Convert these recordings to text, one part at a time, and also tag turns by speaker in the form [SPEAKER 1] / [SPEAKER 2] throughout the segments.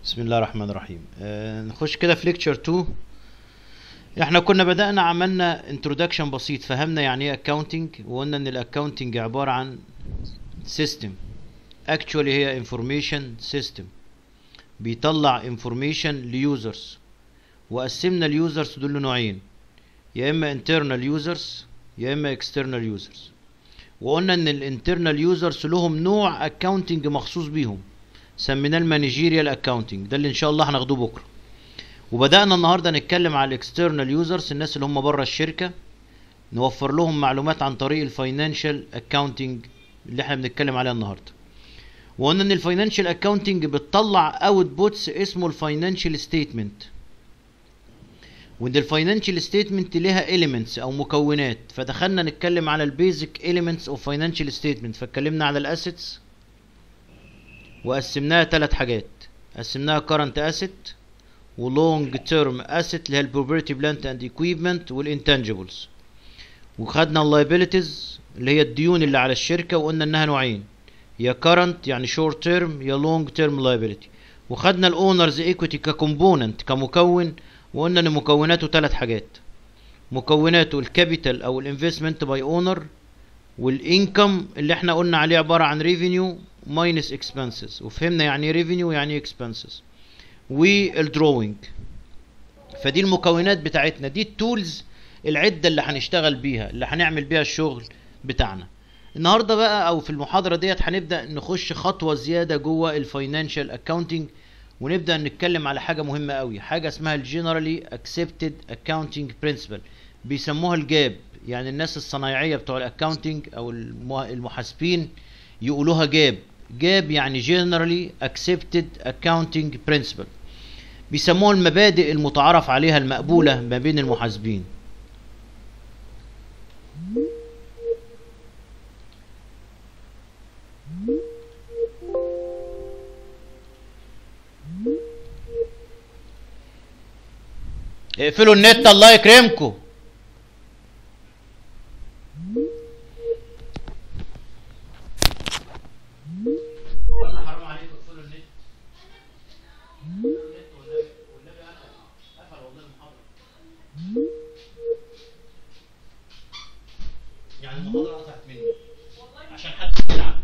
[SPEAKER 1] بسم الله الرحمن الرحيم آه نخش كده في ليكتشر 2 احنا كنا بدأنا عملنا انترودكشن بسيط فهمنا يعني ايه اكاونتنج وقلنا ان الاكاونتنج عبارة عن سيستم اكشوالي هي انفورميشن سيستم بيطلع انفورميشن ليوزرز وقسمنا اليوزرز دول لنوعين يا اما internal يوزرز يا اما external يوزرز وقلنا ان الانترنال يوزرز لهم نوع اكاونتنج مخصوص بيهم سميناه المانجيريال اكاونتنج ده اللي ان شاء الله هناخدوه بكره وبدانا النهارده نتكلم على الاكسترنال يوزرز الناس اللي هم بره الشركه نوفر لهم معلومات عن طريق الفاينانشال اكاونتنج اللي احنا بنتكلم عليها النهارده وقلنا ان الفاينانشال اكاونتنج بتطلع اوت بوتس اسمه الفاينانشال ستيتمنت وان الفاينانشال ستيتمنت ليها اليمنتس او مكونات فدخلنا نتكلم على البيزك اليمنتس اوف فاينانشال ستيتمنت فاتكلمنا على الاسيتس وقسمناها ثلاث حاجات قسمناها كارنت اسيت ولونج تيرم اسيت اللي هي البروبرتي بلانت اند ايكويبمنت والانتنجبلز وخدنا اللايبيليتيز اللي هي الديون اللي على الشركه وقلنا انها نوعين يا كارنت يعني شورت تيرم يا لونج تيرم لايبيليتي وخدنا الاونرز ايكويتي ككومبوننت كمكون وقلنا ان مكوناته ثلاث حاجات مكوناته الكابيتال او الانفستمنت باي اونر والانكم اللي احنا قلنا عليه عباره عن ريفينيو ماينس اكسبنسز وفهمنا يعني ايه ريفينيو يعني ايه اكسبنسز والدروينج فدي المكونات بتاعتنا دي التولز العده اللي هنشتغل بيها اللي هنعمل بيها الشغل بتاعنا النهارده بقى او في المحاضره ديت هنبدا نخش خطوه زياده جوه الفاينانشال اكاونتنج ونبدا نتكلم على حاجه مهمه قوي حاجه اسمها الجنرالي اكسبتد اكاونتنج برنسبل بيسموها الجاب يعني الناس الصنايعيه بتوع الاكاونتنج او المحاسبين يقولوها جاب جاب يعني generally accepted accounting principle بيسموها المبادئ المتعارف عليها المقبولة ما بين المحاسبين اقفلوا النت الله يكرمكم حرام عليكم اقفلوا النت يعني المحاضرة قطعت مني عشان حد يلعب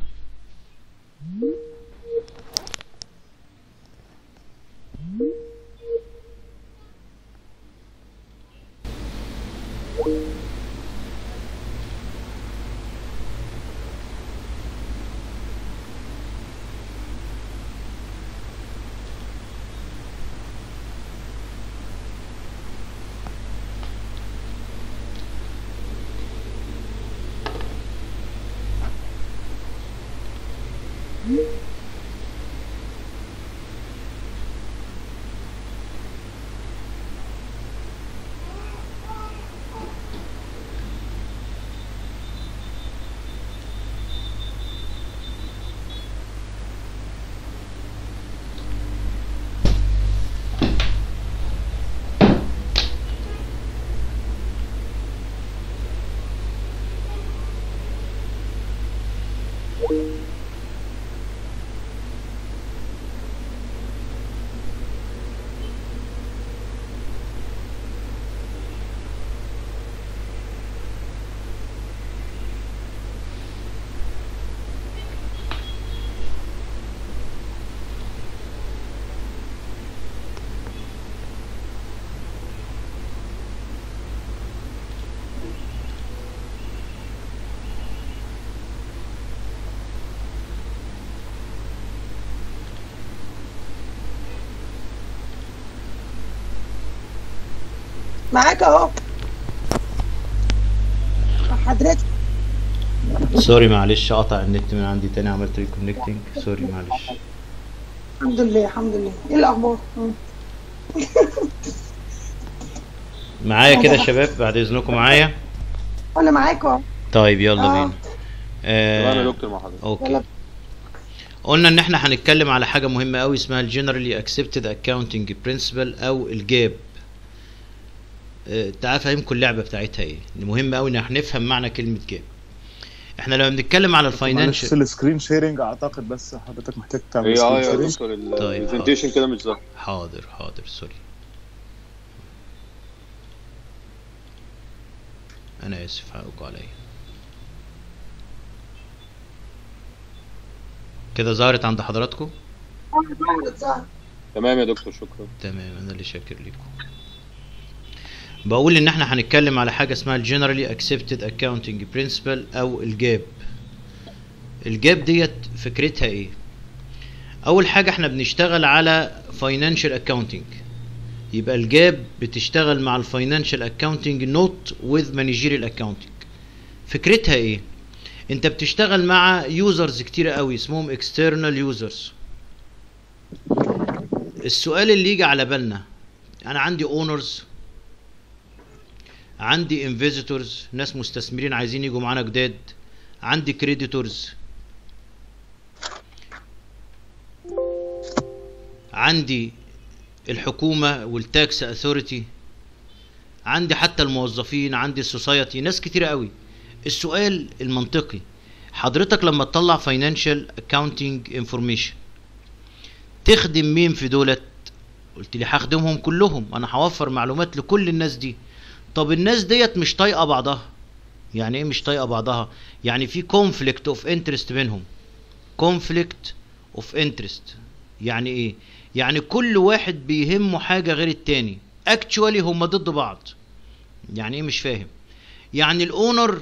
[SPEAKER 2] معاك اهو حضرتك
[SPEAKER 1] سوري معلش قطع النت من عندي تاني عملت ريكونكتنج سوري معلش
[SPEAKER 2] الحمد لله الحمد لله ايه الاخبار مم.
[SPEAKER 1] معايا كده يا شباب بعد اذنكم معايا
[SPEAKER 2] انا معاك اهو
[SPEAKER 1] طيب يلا
[SPEAKER 2] آه.
[SPEAKER 1] بينا
[SPEAKER 3] تمام يا
[SPEAKER 1] آه
[SPEAKER 3] دكتور مع حضرتك
[SPEAKER 1] اوكي
[SPEAKER 2] يلا.
[SPEAKER 1] قلنا ان احنا هنتكلم على حاجه مهمه قوي اسمها الجنرالي اكسبتد اكاونتنج برنسبل او الجاب آه، تعال افهمكم اللعبه بتاعتها ايه مهم قوي ان احنا نفهم معنى كلمه جاب احنا لما بنتكلم على
[SPEAKER 3] معلش
[SPEAKER 1] الفاينانشال
[SPEAKER 3] السكرين شيرنج اعتقد بس حضرتك محتاج تعمل
[SPEAKER 4] هي اه
[SPEAKER 3] سكرين
[SPEAKER 4] يا
[SPEAKER 3] شيرنج
[SPEAKER 4] دكتور
[SPEAKER 1] طيب،
[SPEAKER 4] البرزنتيشن كده مش ظاهر
[SPEAKER 1] حاضر حاضر سوري انا اسف حقكم عليا كده ظهرت عند حضراتكم
[SPEAKER 4] تمام يا دكتور شكرا
[SPEAKER 1] تمام انا اللي شاكر لكم بقول ان احنا هنتكلم على حاجه اسمها الجنرالي اكسبتد اكاونتنج برنسبل او الجاب الجاب ديت فكرتها ايه اول حاجه احنا بنشتغل على فاينانشال اكاونتنج يبقى الجاب بتشتغل مع الفاينانشال اكاونتنج نوت وذ مانجيريال اكاونتنج فكرتها ايه انت بتشتغل مع يوزرز كتير قوي اسمهم اكسترنال يوزرز السؤال اللي يجي على بالنا انا عندي اونرز عندي انفيزيتورز ناس مستثمرين عايزين يجوا معانا جداد عندي كريديتورز عندي الحكومة والتاكس اثوريتي عندي حتى الموظفين عندي السوسايتي ناس كتير قوي السؤال المنطقي حضرتك لما تطلع فاينانشال اكاونتنج انفورميشن تخدم مين في دولت قلت لي هخدمهم كلهم انا هوفر معلومات لكل الناس دي طب الناس ديت مش طايقه بعضها يعني ايه مش طايقه بعضها يعني في كونفليكت اوف انترست بينهم كونفليكت اوف انترست يعني ايه يعني كل واحد بيهمه حاجه غير التاني اكشوالي هم ضد بعض يعني ايه مش فاهم يعني الاونر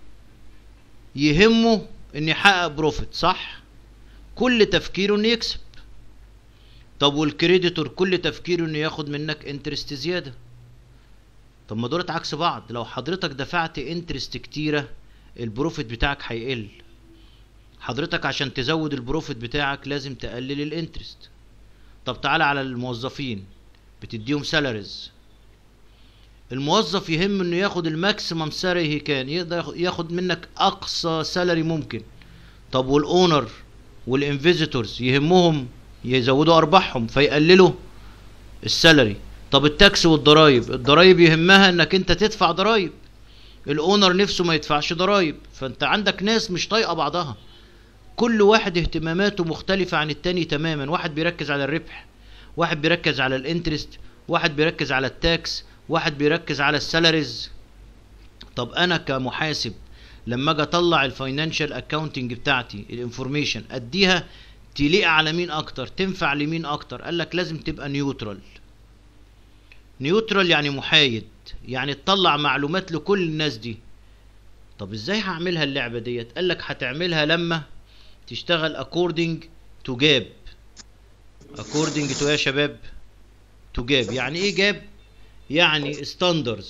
[SPEAKER 1] يهمه ان يحقق بروفيت صح كل تفكيره انه يكسب طب والكريديتور كل تفكيره انه ياخد منك انترست زياده طب ما دولت عكس بعض لو حضرتك دفعت انترست كتيره البروفيت بتاعك هيقل حضرتك عشان تزود البروفيت بتاعك لازم تقلل الانترست طب تعالى على الموظفين بتديهم سالاريز الموظف يهم انه ياخد الماكسيمم سالاري هي كان يقدر ياخد- ياخد منك اقصى سالاري ممكن طب والاونر والانفيزيتورز يهمهم يزودوا ارباحهم فيقللوا السالري طب التاكس والضرايب الضرايب يهمها انك انت تدفع ضرايب الاونر نفسه ما يدفعش ضرايب فانت عندك ناس مش طايقه بعضها كل واحد اهتماماته مختلفة عن التاني تماما واحد بيركز على الربح واحد بيركز على الانترست واحد بيركز على التاكس واحد بيركز على السالاريز طب انا كمحاسب لما اجي اطلع الفاينانشال اكاونتنج بتاعتي الانفورميشن اديها تليق على مين اكتر تنفع لمين اكتر قال لك لازم تبقى نيوترال نيوترال يعني محايد يعني تطلع معلومات لكل الناس دي طب ازاي هعملها اللعبه ديت قال لك هتعملها لما تشتغل according to gap according to إيه يا شباب to gap يعني ايه جاب يعني standards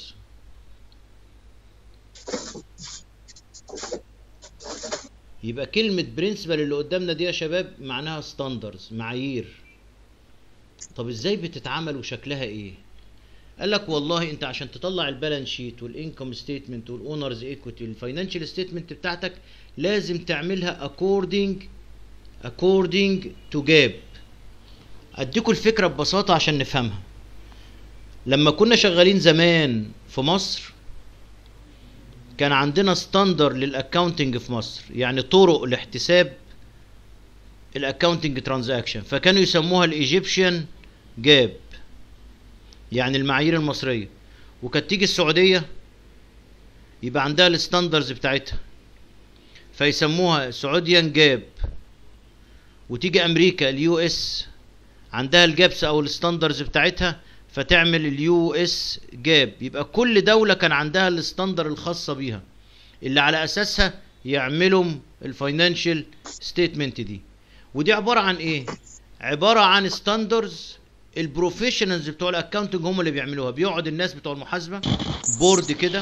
[SPEAKER 1] يبقى كلمة برنسبل اللي قدامنا دي يا شباب معناها ستاندرز معايير طب ازاي بتتعمل وشكلها ايه قال لك والله انت عشان تطلع البالانس شيت والانكم ستيتمنت والاونرز ايكويتي الفاينانشال ستيتمنت بتاعتك لازم تعملها according according to gap اديكم الفكره ببساطه عشان نفهمها لما كنا شغالين زمان في مصر كان عندنا ستاندر للاكاونتنج في مصر يعني طرق لاحتساب الاكاونتنج ترانزاكشن فكانوا يسموها الايجيبشن جاب يعني المعايير المصريه وكانت تيجي السعوديه يبقى عندها الستاندرز بتاعتها فيسموها سعوديان جاب وتيجي امريكا اليو اس عندها الجابس او الستاندرز بتاعتها فتعمل اليو اس جاب يبقى كل دولة كان عندها الستاندر الخاصة بيها اللي على اساسها يعملوا الفاينانشال ستيتمنت دي ودي عبارة عن ايه عبارة عن ستاندرز البروفيشنالز بتوع الاكاونتنج هم اللي بيعملوها بيقعد الناس بتوع المحاسبة بورد كده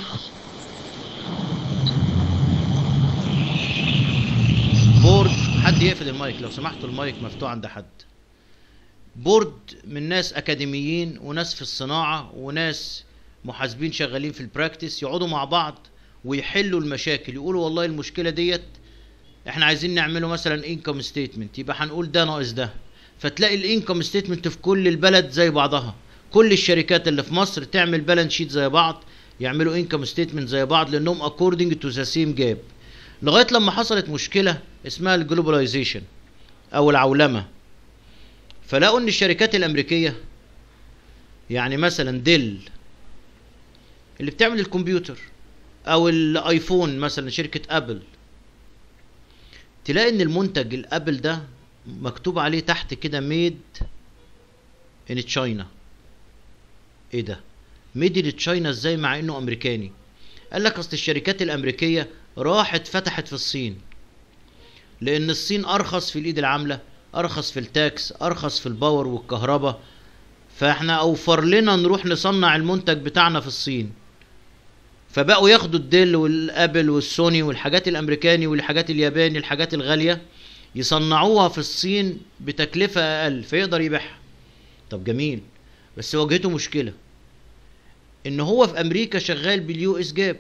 [SPEAKER 1] بورد حد يقفل المايك لو سمحتوا المايك مفتوح عند حد بورد من ناس اكاديميين وناس في الصناعه وناس محاسبين شغالين في البراكتس يقعدوا مع بعض ويحلوا المشاكل يقولوا والله المشكله ديت احنا عايزين نعمله مثلا انكم ستيتمنت يبقى هنقول ده ناقص ده فتلاقي الانكم ستيتمنت في كل البلد زي بعضها كل الشركات اللي في مصر تعمل بالانس شيت زي بعض يعملوا انكم ستيتمنت زي بعض لانهم according to the same gap لغايه لما حصلت مشكله اسمها الجلوباليزيشن او العولمه فلقوا ان الشركات الامريكيه يعني مثلا ديل اللي بتعمل الكمبيوتر او الايفون مثلا شركه ابل تلاقي ان المنتج الابل ده مكتوب عليه تحت كده ميد ان تشاينا ايه ده ميد ان تشاينا ازاي مع انه امريكاني قال لك اصل الشركات الامريكيه راحت فتحت في الصين لان الصين ارخص في الايد العامله ارخص في التاكس ارخص في الباور والكهرباء فاحنا اوفر لنا نروح نصنع المنتج بتاعنا في الصين فبقوا ياخدوا الديل والابل والسوني والحاجات الامريكاني والحاجات الياباني الحاجات الغاليه يصنعوها في الصين بتكلفه اقل فيقدر يبيعها طب جميل بس واجهته مشكله ان هو في امريكا شغال باليو اس جاب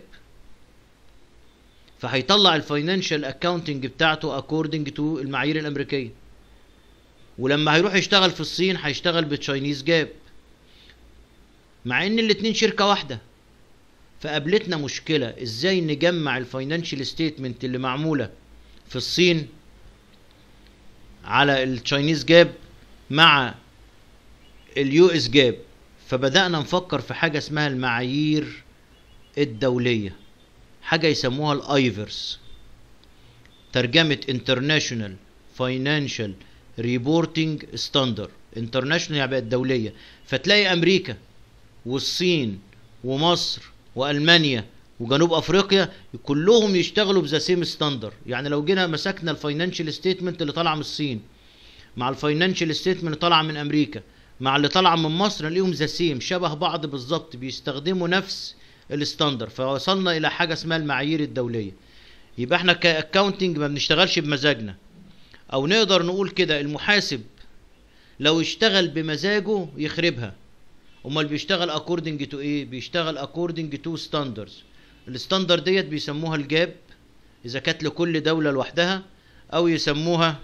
[SPEAKER 1] فهيطلع الفاينانشال اكاونتنج بتاعته اكوردنج تو المعايير الامريكيه ولما هيروح يشتغل في الصين هيشتغل بتشاينيز جاب مع ان الاتنين شركه واحده فقابلتنا مشكله ازاي نجمع الفاينانشال ستيتمنت اللي معموله في الصين على التشاينيز جاب مع اليو اس جاب فبدانا نفكر في حاجه اسمها المعايير الدوليه حاجه يسموها الايفرس ترجمه انترناشونال فاينانشال ريبورتنج ستاندر انترناشونال يعني بقت دوليه فتلاقي امريكا والصين ومصر والمانيا وجنوب افريقيا كلهم يشتغلوا بذا سيم ستاندر يعني لو جينا مسكنا الفاينانشال ستيتمنت اللي طالعه من الصين مع الفاينانشال ستيتمنت اللي طالعه من امريكا مع اللي طالعه من مصر نلاقيهم ذا سيم شبه بعض بالظبط بيستخدموا نفس الستاندر فوصلنا الى حاجه اسمها المعايير الدوليه يبقى احنا كاكاونتنج ما بنشتغلش بمزاجنا او نقدر نقول كده المحاسب لو اشتغل بمزاجه يخربها امال بيشتغل اكوردنج تو ايه بيشتغل اكوردنج تو ستاندرز الستاندر ديت بيسموها الجاب اذا كانت لكل دوله لوحدها او يسموها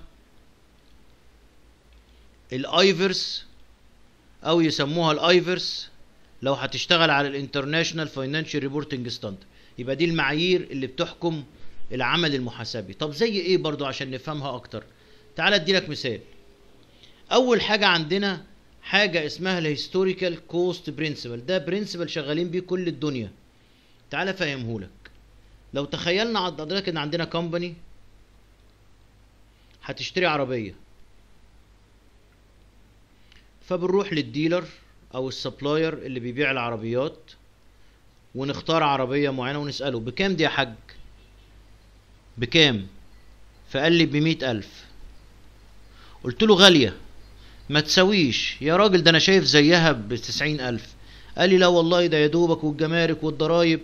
[SPEAKER 1] الايفرس او يسموها الايفرس لو هتشتغل على الانترناشونال فاينانشال ريبورتنج ستاندر يبقى دي المعايير اللي بتحكم العمل المحاسبي طب زي ايه برضو عشان نفهمها اكتر تعال اديلك مثال اول حاجه عندنا حاجه اسمها الهيستوريكال كوست برنسبل ده برنسبل شغالين بيه كل الدنيا تعال افهمهولك لو تخيلنا حضرتك ان عندنا كومباني هتشتري عربيه فبنروح للديلر او السبلاير اللي بيبيع العربيات ونختار عربية معينة ونسأله بكام دي يا حاج بكام فقال لي بمية ألف قلت له غالية ما تسويش يا راجل ده انا شايف زيها بتسعين ألف قال لي لا والله ده يا دوبك والجمارك والضرايب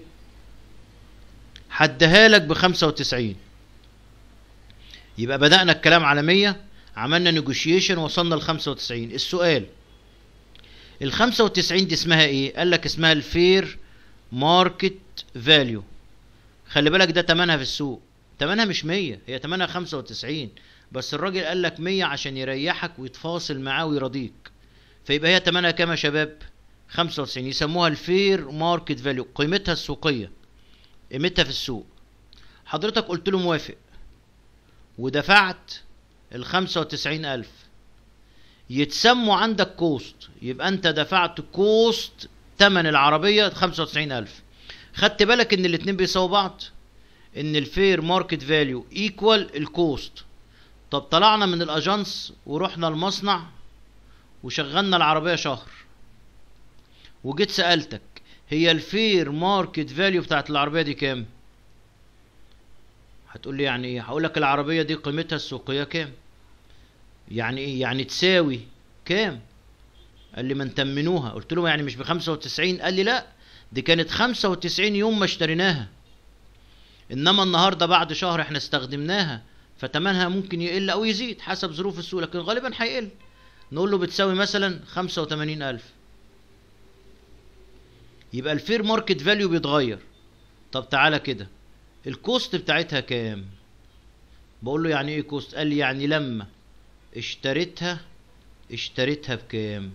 [SPEAKER 1] حدها لك بخمسة وتسعين يبقى بدأنا الكلام على مية عملنا نيجوشيشن وصلنا لخمسة وتسعين السؤال الخمسة وتسعين دي اسمها ايه قال لك اسمها الفير ماركت فاليو خلي بالك ده تمنها في السوق تمنها مش مية هي تمنها خمسة وتسعين بس الراجل قال لك مية عشان يريحك ويتفاصل معاه ويرضيك فيبقى هي تمنها كام يا شباب خمسة وتسعين يسموها الفير ماركت فاليو قيمتها السوقية قيمتها في السوق حضرتك قلت له موافق ودفعت الخمسة وتسعين ألف يتسموا عندك كوست يبقى انت دفعت كوست تمن العربية خمسة وتسعين ألف خدت بالك ان الاتنين بيساووا بعض ان الفير ماركت فاليو ايكوال الكوست طب طلعنا من الاجانس ورحنا المصنع وشغلنا العربية شهر وجيت سألتك هي الفير ماركت فاليو بتاعت العربية دي كام هتقول لي يعني ايه هقول لك العربية دي قيمتها السوقية كام يعني ايه يعني تساوي كام قال لي ما نتمنوها قلت له يعني مش بخمسة وتسعين قال لي لا دي كانت خمسة وتسعين يوم ما اشتريناها انما النهاردة بعد شهر احنا استخدمناها فتمنها ممكن يقل او يزيد حسب ظروف السوق لكن غالبا هيقل نقول له بتساوي مثلا خمسة وتمانين الف يبقى الفير ماركت فاليو بيتغير طب تعالى كده الكوست بتاعتها كام بقول له يعني ايه كوست قال لي يعني لما اشتريتها اشتريتها بكام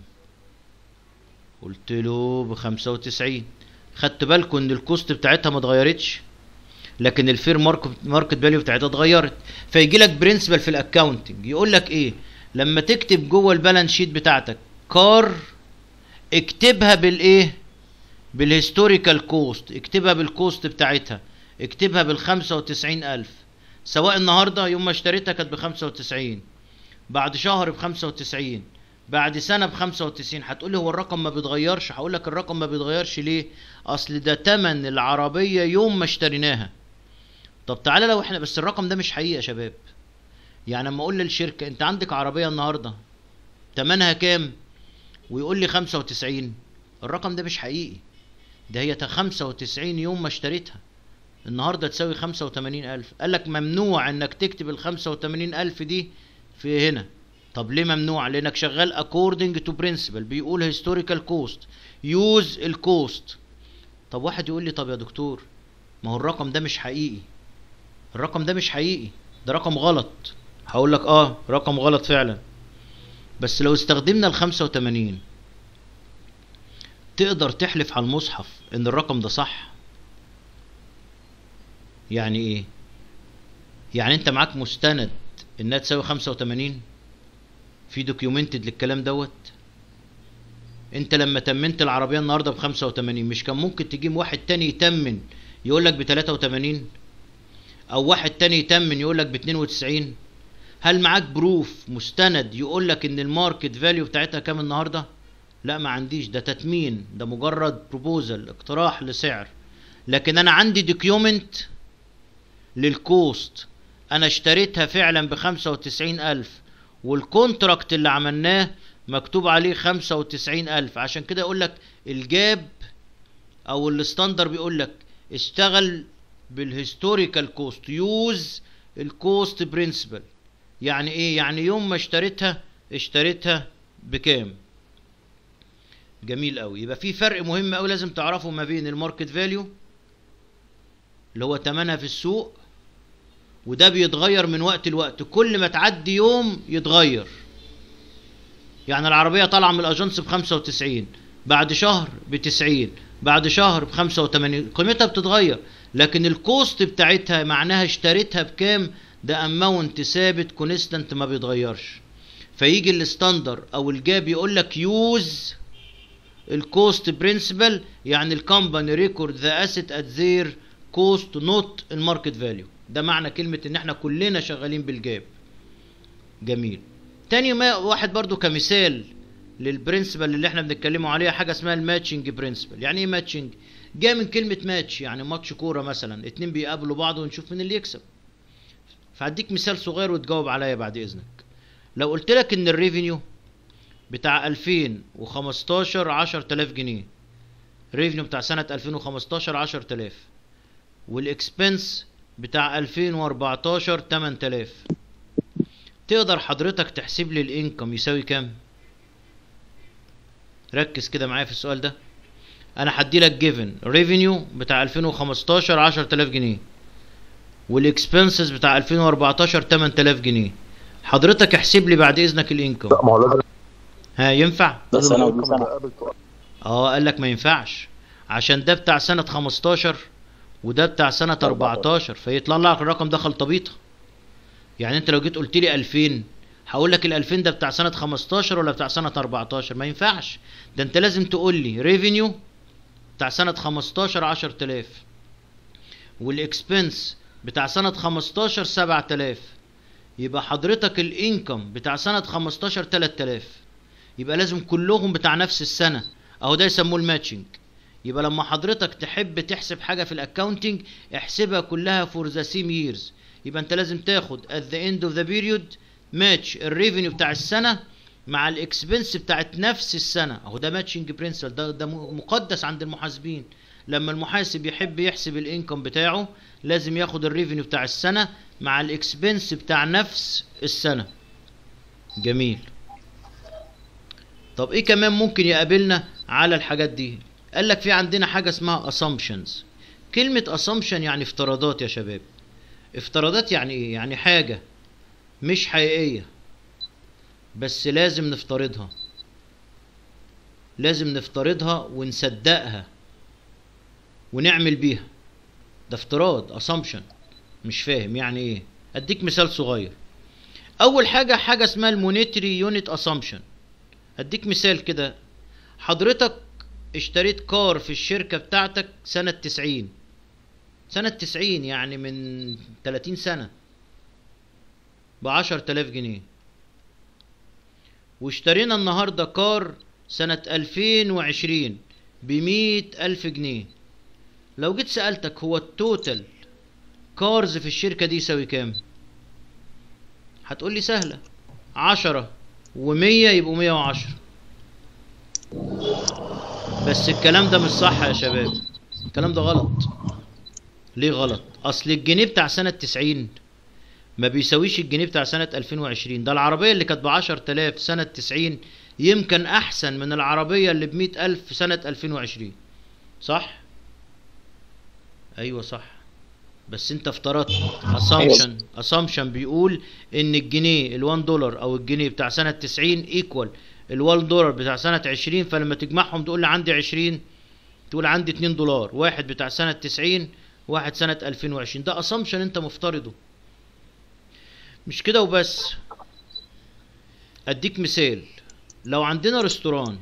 [SPEAKER 1] قلت له بخمسة وتسعين خدت بالكم ان الكوست بتاعتها ما اتغيرتش لكن الفير ماركت ماركت فاليو بتاعتها اتغيرت فيجي لك برنسبل في الاكاونتنج يقول لك ايه لما تكتب جوه البالانس شيت بتاعتك كار اكتبها بالايه بالهيستوريكال كوست اكتبها بالكوست بتاعتها اكتبها بالخمسة وتسعين ألف سواء النهاردة يوم ما اشتريتها كانت بخمسة وتسعين بعد شهر بخمسة وتسعين بعد سنة بخمسة وتسعين هتقولي هو الرقم ما بيتغيرش هقول لك الرقم ما بيتغيرش ليه اصل ده تمن العربية يوم ما اشتريناها طب تعالى لو احنا بس الرقم ده مش حقيقي يا شباب يعني اما اقول للشركة انت عندك عربية النهاردة تمنها كام ويقول لي خمسة وتسعين الرقم ده مش حقيقي ده هي تا 95 يوم ما اشتريتها النهارده تساوي 85000 قال لك ممنوع انك تكتب ال 85000 دي في هنا طب ليه ممنوع لانك شغال according to principle بيقول historical cost use الكوست طب واحد يقول لي طب يا دكتور ما هو الرقم ده مش حقيقي الرقم ده مش حقيقي ده رقم غلط هقول لك اه رقم غلط فعلا بس لو استخدمنا ال 85 تقدر تحلف على المصحف ان الرقم ده صح يعني ايه يعني انت معاك مستند انها تساوي 85 في دوكيومنتد للكلام دوت انت لما تمنت العربيه النهارده ب 85 مش كان ممكن تجيب واحد تاني يتمن يقول لك ب 83 او واحد تاني يتمن يقول لك ب 92 هل معاك بروف مستند يقول لك ان الماركت فاليو بتاعتها كام النهارده لا ما عنديش ده تتمين ده مجرد بروبوزل اقتراح لسعر لكن انا عندي دوكيومنت للكوست انا اشتريتها فعلا بخمسة وتسعين الف والكونتراكت اللي عملناه مكتوب عليه خمسة وتسعين الف عشان كده يقول لك الجاب او الستاندر بيقول لك اشتغل بالهيستوريكال كوست يوز الكوست برنسبل يعني ايه يعني يوم ما اشتريتها اشتريتها بكام جميل قوي يبقى في فرق مهم قوي لازم تعرفه ما بين الماركت فاليو اللي هو تمنها في السوق وده بيتغير من وقت لوقت كل ما تعدي يوم يتغير يعني العربية طالعة من الأجنس ب 95 بعد شهر ب 90 بعد شهر ب 85 قيمتها بتتغير لكن الكوست بتاعتها معناها اشتريتها بكام ده اماونت ثابت كونستنت ما بيتغيرش فيجي الستاندر او الجاب يقول لك يوز الكوست برنسبل يعني الكومباني ريكورد ذا اسيت ات زير كوست نوت الماركت فاليو ده معنى كلمة ان احنا كلنا شغالين بالجاب جميل تاني ما واحد برضو كمثال للبرنسبل اللي احنا بنتكلموا عليها حاجة اسمها الماتشنج برنسبل يعني ايه ماتشنج جاي من كلمة ماتش يعني ماتش كورة مثلا اتنين بيقابلوا بعض ونشوف مين اللي يكسب فهديك مثال صغير وتجاوب عليا بعد اذنك لو قلت لك ان الريفينيو بتاع 2015 10000 جنيه ريفينيو بتاع سنة 2015 10000 والاكسبنس بتاع 2014 8000 تقدر حضرتك تحسب لي الانكم يساوي كام ركز كده معايا في السؤال ده انا هدي لك جيفن ريفينيو بتاع 2015 10000 جنيه والاكسبنسز بتاع 2014 8000 جنيه حضرتك احسب لي بعد اذنك الانكم
[SPEAKER 5] لا ما هو لازم
[SPEAKER 1] ها ينفع
[SPEAKER 4] ده سنة ودي
[SPEAKER 5] الرقم
[SPEAKER 4] سنة
[SPEAKER 5] اللي قابل سؤال.
[SPEAKER 1] اه قال لك ما ينفعش عشان ده بتاع سنة 15 وده بتاع سنة 14 فيطلع لك الرقم ده خلطبيطة يعني انت لو جيت قلت لي 2000 هقول لك ال 2000 ده بتاع سنة 15 ولا بتاع سنة 14 ما ينفعش ده انت لازم تقول لي ريفينيو بتاع سنة 15 10000 والاكسبنس بتاع سنة 15 7000 يبقى حضرتك الانكم بتاع سنة 15 3000 يبقى لازم كلهم بتاع نفس السنة اهو ده يسموه الماتشنج يبقى لما حضرتك تحب تحسب حاجة في الاكاونتنج احسبها كلها فور ذا سيم ييرز يبقى انت لازم تاخد at the end of the period ماتش الريفينيو بتاع السنة مع الاكسبنس بتاعت نفس السنة اهو ده ماتشنج برنسبل ده ده مقدس عند المحاسبين لما المحاسب يحب يحسب الانكم بتاعه لازم ياخد الريفينيو بتاع السنة مع الاكسبنس بتاع نفس السنة جميل طب ايه كمان ممكن يقابلنا على الحاجات دي قال لك في عندنا حاجة اسمها assumptions كلمة assumption يعني افتراضات يا شباب افتراضات يعني ايه يعني حاجة مش حقيقية بس لازم نفترضها لازم نفترضها ونصدقها ونعمل بيها ده افتراض اسامبشن مش فاهم يعني ايه اديك مثال صغير اول حاجه حاجه اسمها المونيتري يونت اسامبشن اديك مثال كده حضرتك اشتريت كار في الشركه بتاعتك سنه 90 سنه 90 يعني من 30 سنه ب 10000 جنيه واشترينا النهارده كار سنة 2020 بمية ألف جنيه لو جيت سألتك هو التوتال كارز في الشركة دي يساوي كام؟ هتقول لي سهلة عشرة ومية يبقوا مية وعشرة بس الكلام ده مش صح يا شباب الكلام ده غلط ليه غلط؟ أصل الجنيه بتاع سنة تسعين ما بيساويش الجنيه بتاع سنة 2020 ده العربية اللي كانت بعشر تلاف سنة 90 يمكن أحسن من العربية اللي بمئة ألف سنة 2020 صح؟ أيوة صح بس أنت افترضت اسامبشن اسامبشن بيقول إن الجنيه ال1 دولار أو الجنيه بتاع سنة 90 ايكوال ال1 دولار بتاع سنة 20 فلما تجمعهم تقول لي عندي 20 تقول عندي 2 دولار واحد بتاع سنة 90 واحد سنة 2020 ده اسامبشن أنت مفترضه مش كده وبس اديك مثال لو عندنا ريستوران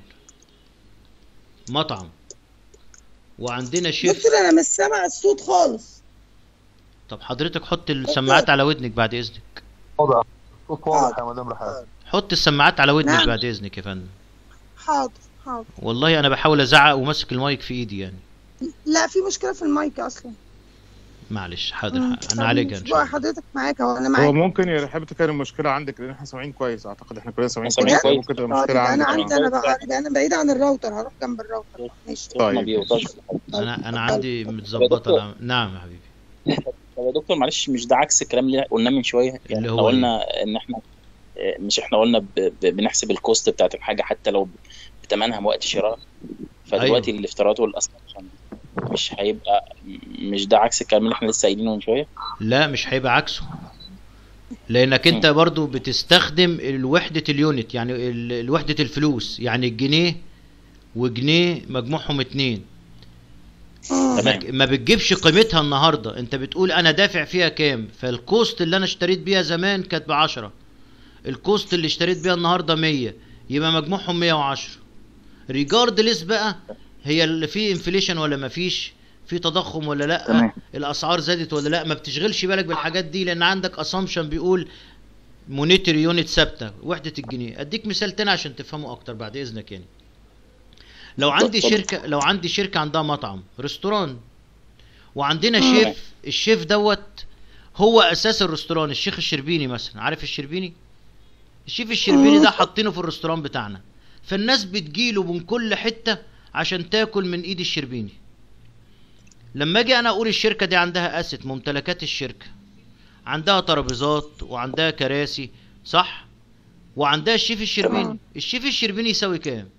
[SPEAKER 1] مطعم وعندنا شيف
[SPEAKER 2] دكتور انا مش سامع الصوت خالص
[SPEAKER 1] طب حضرتك حط السماعات على ودنك بعد اذنك
[SPEAKER 5] واضح صوت واضح يا مدام رحاب
[SPEAKER 1] حط السماعات على ودنك
[SPEAKER 2] نعم.
[SPEAKER 1] بعد اذنك يا فندم
[SPEAKER 2] حاضر حاضر
[SPEAKER 1] والله انا بحاول ازعق وماسك المايك في ايدي يعني
[SPEAKER 2] لا في مشكله في المايك اصلا
[SPEAKER 1] معلش حاضر
[SPEAKER 2] مم.
[SPEAKER 1] انا عالجها ان شاء الله
[SPEAKER 2] حضرتك معاك اهو انا
[SPEAKER 3] هو
[SPEAKER 2] معاك
[SPEAKER 3] ممكن يا رحابة كان المشكلة عندك لأن احنا سامعين كويس أعتقد احنا كلنا سامعين
[SPEAKER 4] سامعين
[SPEAKER 3] كويس
[SPEAKER 4] كويس.
[SPEAKER 3] ممكن تبقى
[SPEAKER 2] آه،
[SPEAKER 3] المشكلة
[SPEAKER 2] يبقى انا
[SPEAKER 3] عندك
[SPEAKER 2] عندي انا بقى يبقى انا بعيد عن الراوتر هروح جنب الراوتر ماشي
[SPEAKER 4] ما
[SPEAKER 3] طيب.
[SPEAKER 4] بيوضحش
[SPEAKER 1] انا انا عندي متظبطه الع- نعم يا حبيبي
[SPEAKER 6] طب يا دكتور معلش مش ده عكس الكلام اللي قلناه من شويه يعني
[SPEAKER 1] اللي
[SPEAKER 6] احنا
[SPEAKER 1] هو
[SPEAKER 6] قلنا ان احنا آه، مش احنا قلنا ب... ب... بنحسب الكوست بتاعت الحاجه حتى لو بثمنها وقت شراء فدلوقتي
[SPEAKER 1] أيوة.
[SPEAKER 6] الافتراض والاسامبشن مش هيبقى مش ده عكس الكلام اللي احنا لسه قايلينه من شويه
[SPEAKER 1] لا مش هيبقى عكسه لانك انت برضو بتستخدم الوحدة اليونت يعني ال- الوحدة الفلوس يعني الجنيه وجنيه مجموعهم اتنين ما
[SPEAKER 6] تمام
[SPEAKER 1] ما بتجيبش قيمتها النهاردة انت بتقول انا دافع فيها كام فالكوست اللي انا اشتريت بيها زمان كانت بعشرة الكوست اللي اشتريت بيها النهاردة مية يبقى مجموعهم مية وعشرة ريجاردلس بقى هي اللي فيه انفليشن ولا ما فيش في تضخم ولا لا
[SPEAKER 6] تمام.
[SPEAKER 1] الاسعار زادت ولا لا ما بتشغلش بالك بالحاجات دي لان عندك اسامبشن بيقول مونيتري يونت ثابته وحده الجنيه اديك مثال تاني عشان تفهمه اكتر بعد اذنك يعني لو عندي
[SPEAKER 6] اتفضل.
[SPEAKER 1] شركه لو عندي شركه عندها مطعم ريستوران وعندنا
[SPEAKER 6] مم.
[SPEAKER 1] شيف الشيف دوت هو اساس الريستوران الشيخ الشربيني مثلا عارف الشربيني الشيف الشربيني ده حاطينه في الريستوران بتاعنا فالناس بتجيله من كل حته عشان تاكل من ايد الشربيني لما اجي انا اقول الشركه دي عندها اسيت ممتلكات الشركه عندها ترابيزات وعندها كراسي صح وعندها الشيف الشربيني
[SPEAKER 2] تمام.
[SPEAKER 1] الشيف الشربيني يساوي كام